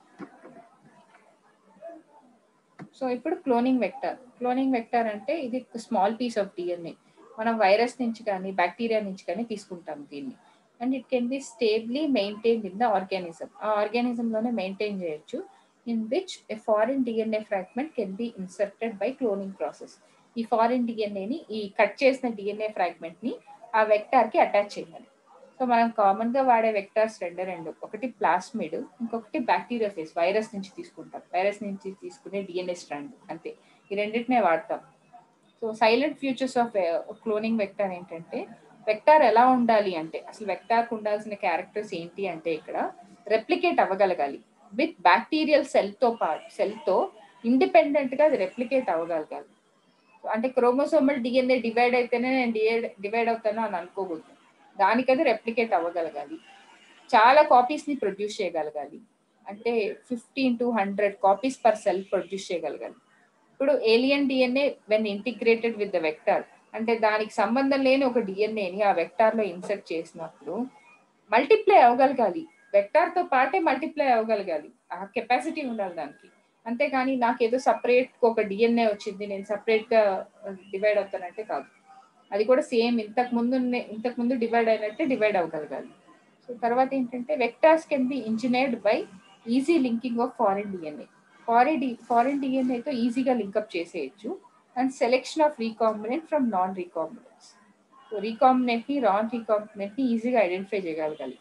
సో ఇప్పుడు క్లోనింగ్ వెక్టర్ క్లోనింగ్ వెక్టర్ అంటే ఇది స్మాల్ పీస్ ఆఫ్ డిఎన్ఏ మనం వైరస్ నుంచి కానీ బ్యాక్టీరియా నుంచి కానీ తీసుకుంటాం దీన్ని and it can be stably maintain in the organism ఆ ఆర్గానిజం లోనే మెయింటైన్ చేయొచ్చు in which a foreign DNA fragment can be inserted by cloning process ఈ ఫారిన్ డిఎన్ఏని ఈ కట్ చేసిన డిఎన్ఏ ఫ్రాగ్మెంట్ ని ఆ వెక్టార్ కి అటాచ్ చేయాలి సో మనం కామన్ గా వాడే వెక్టార్స్ రెండు రెండు ఒకటి ప్లాస్మిడ్ ఇంకొకటి బ్యాక్టీరియా ఫేస్ వైరస్ నుంచి తీసుకుంటాం వైరస్ నుంచి తీసుకునే డిఎన్ఏ స్ట్రాండ్ అంతే ఈ రెండింటినే వాడతాం so salient features of cloning vector ఏంటంటే వెక్టార్ ఎలా ఉండాలి అంటే అసలు వెక్టార్కి ఉండాల్సిన క్యారెక్టర్స్ ఏంటి అంటే ఇక్కడ రెప్లికేట్ అవ్వగలగాలి విత్ బ్యాక్టీరియల్ సెల్తో పాటు సెల్తో ఇండిపెండెంట్ గా అది రెప్లికేట్ అవ్వగలగాలి అంటే క్రోమోసోమల్ డిఎన్ఏ డివైడ్ అయితేనే నేను డివైడ్ అవుతాను అని అనుకోకూడదు దానికి అది రెప్లికేట్ అవ్వగలగాలి చాలా కాపీస్ ని ప్రొడ్యూస్ చేయగలగాలి అంటే fifteen to hundred copies per cell produce చేయగలగాలి ఇప్పుడు alien DNA when integrated with the vector అంటే దానికి సంబంధం లేని ఒక డిఎన్ఏని ఆ వెక్టార్ లో ఇన్సర్ట్ చేసినప్పుడు మల్టిప్లై అవ్వగలగాలి వెక్టార్ తో పాటే మల్టిప్లై అవ్వగలగాలి ఆ కెపాసిటీ ఉండాలి దానికి అంతేగాని నాకు ఏదో సపరేట్ ఒక డిఎన్ఏ వచ్చింది నేను సపరేట్ గా డివైడ్ అవుతానంటే కాదు అది కూడా సేమ్ ఇంతకు ముందు ఇంతకు ముందు డివైడ్ అయినట్టే డివైడ్ అవ్వగలగాలి సో తర్వాత ఏంటంటే vectors can be engineered by easy linking of foreign DNA foreign D foreign డిఎన్ఏతో ఈజీగా లింకప్ చేసేయచ్చు and selection of recombinant from non recombinants so recombinant ని నాన్ రీకాంబినెంట్ ని ఈజీగా ఐడెంటిఫై చేయగలగాలి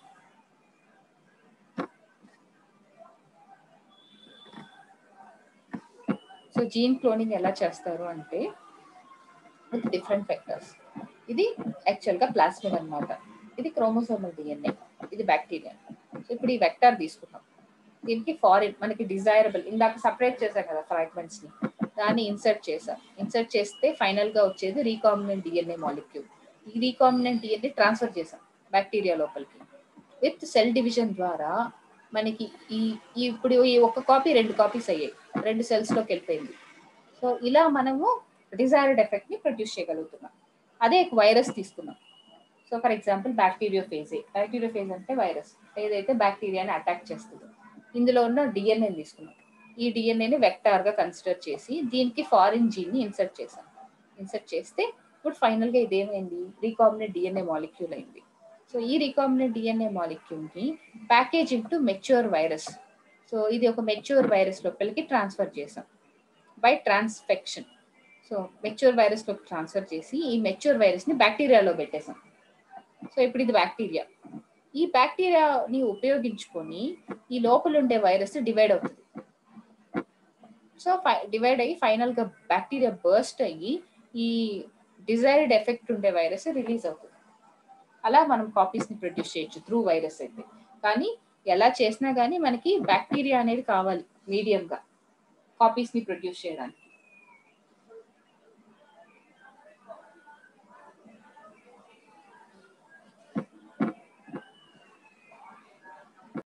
సో జీన్ క్లోనింగ్ ఎలా చేస్తారు అంటే విత్ డిఫరెంట్ వెక్టర్స్ ఇది యాక్చువల్ గా ప్లాస్మిడ్ అనమాట ఇది క్రోమోసోమల్ డిఎన్ఏ ఇది బ్యాక్టీరియా సో ఇప్పుడు ఈ వెక్టర్ తీసుకున్నాం దీనికి ఫారిన్ మనకి డిజైరబుల్ ఇందాక సపరేట్ చేశాం కదా ఫ్రాగ్మెంట్స్ ని దాన్ని ఇన్సర్ట్ చేసాం ఇన్సర్ట్ చేస్తే ఫైనల్ గా వచ్చేది రీకాంబినెంట్ డిఎన్ఏ మాలిక్యూల్ ఈ రీకాంబినెంట్ డిఎన్ఏ ట్రాన్స్ఫర్ చేసాం బ్యాక్టీరియా లోపలికి విత్ సెల్ డివిజన్ ద్వారా మనకి ఈ ఈ ఇప్పుడు ఈ ఒక కాపీ రెండు కాపీస్ అయ్యాయి రెండు సెల్స్ లోకి వెళ్ళిపోయింది సో ఇలా మనము డిజైర్డ్ ఎఫెక్ట్ ని ప్రొడ్యూస్ చేయగలుగుతున్నాం అదే ఒక వైరస్ తీసుకున్నాం so for example bacteriophage bacteriophage అంటే వైరస్ ఏదైతే బ్యాక్టీరియాని అటాక్ చేస్తుందో ఇందులో ఉన్న డిఎన్ఏ తీసుకున్నాం ఈ డిఎన్ఏని వెక్టార్ గా కన్సిడర్ చేసి దీనికి ఫారిన్ జీన్ ని ఇన్సర్ట్ చేసాం ఇన్సర్ట్ చేస్తే ఇప్పుడు ఫైనల్ గా ఇదేమైంది రీకాంబినెంట్ డిఎన్ఏ మాలిక్యూల్ అయింది సో ఈ రీకాంబినెంట్ డిఎన్ఏ మాలిక్యూల్ ని packaging to mature virus so ఇది ఒక మెచ్యూర్ వైరస్ లోపలికి ట్రాన్స్ఫర్ చేసాం by transfection so mature virus లోకి ట్రాన్స్ఫర్ చేసి ఈ మెచ్యూర్ వైరస్ ని బ్యాక్టీరియాలో పెట్టేసాం సో ఇప్పుడు ఇది బ్యాక్టీరియా ఈ బ్యాక్టీరియాని ఉపయోగించుకొని ఈ లోపల ఉండే వైరస్ డివైడ్ అవుతుంది సో డివైడ్ అయ్యి ఫైనల్ గా బ్యాక్టీరియా బర్స్ట్ అయ్యి ఈ డిజైర్డ్ ఎఫెక్ట్ ఉండే వైరస్ రిలీజ్ అవుతుంది అలా మనం కాపీస్ ని ప్రొడ్యూస్ చేయొచ్చు త్రూ వైరస్ అయితే కానీ ఎలా చేసినా కానీ మనకి బ్యాక్టీరియా అనేది కావాలి మీడియం గా కాపీస్ ని ప్రొడ్యూస్ చేయడానికి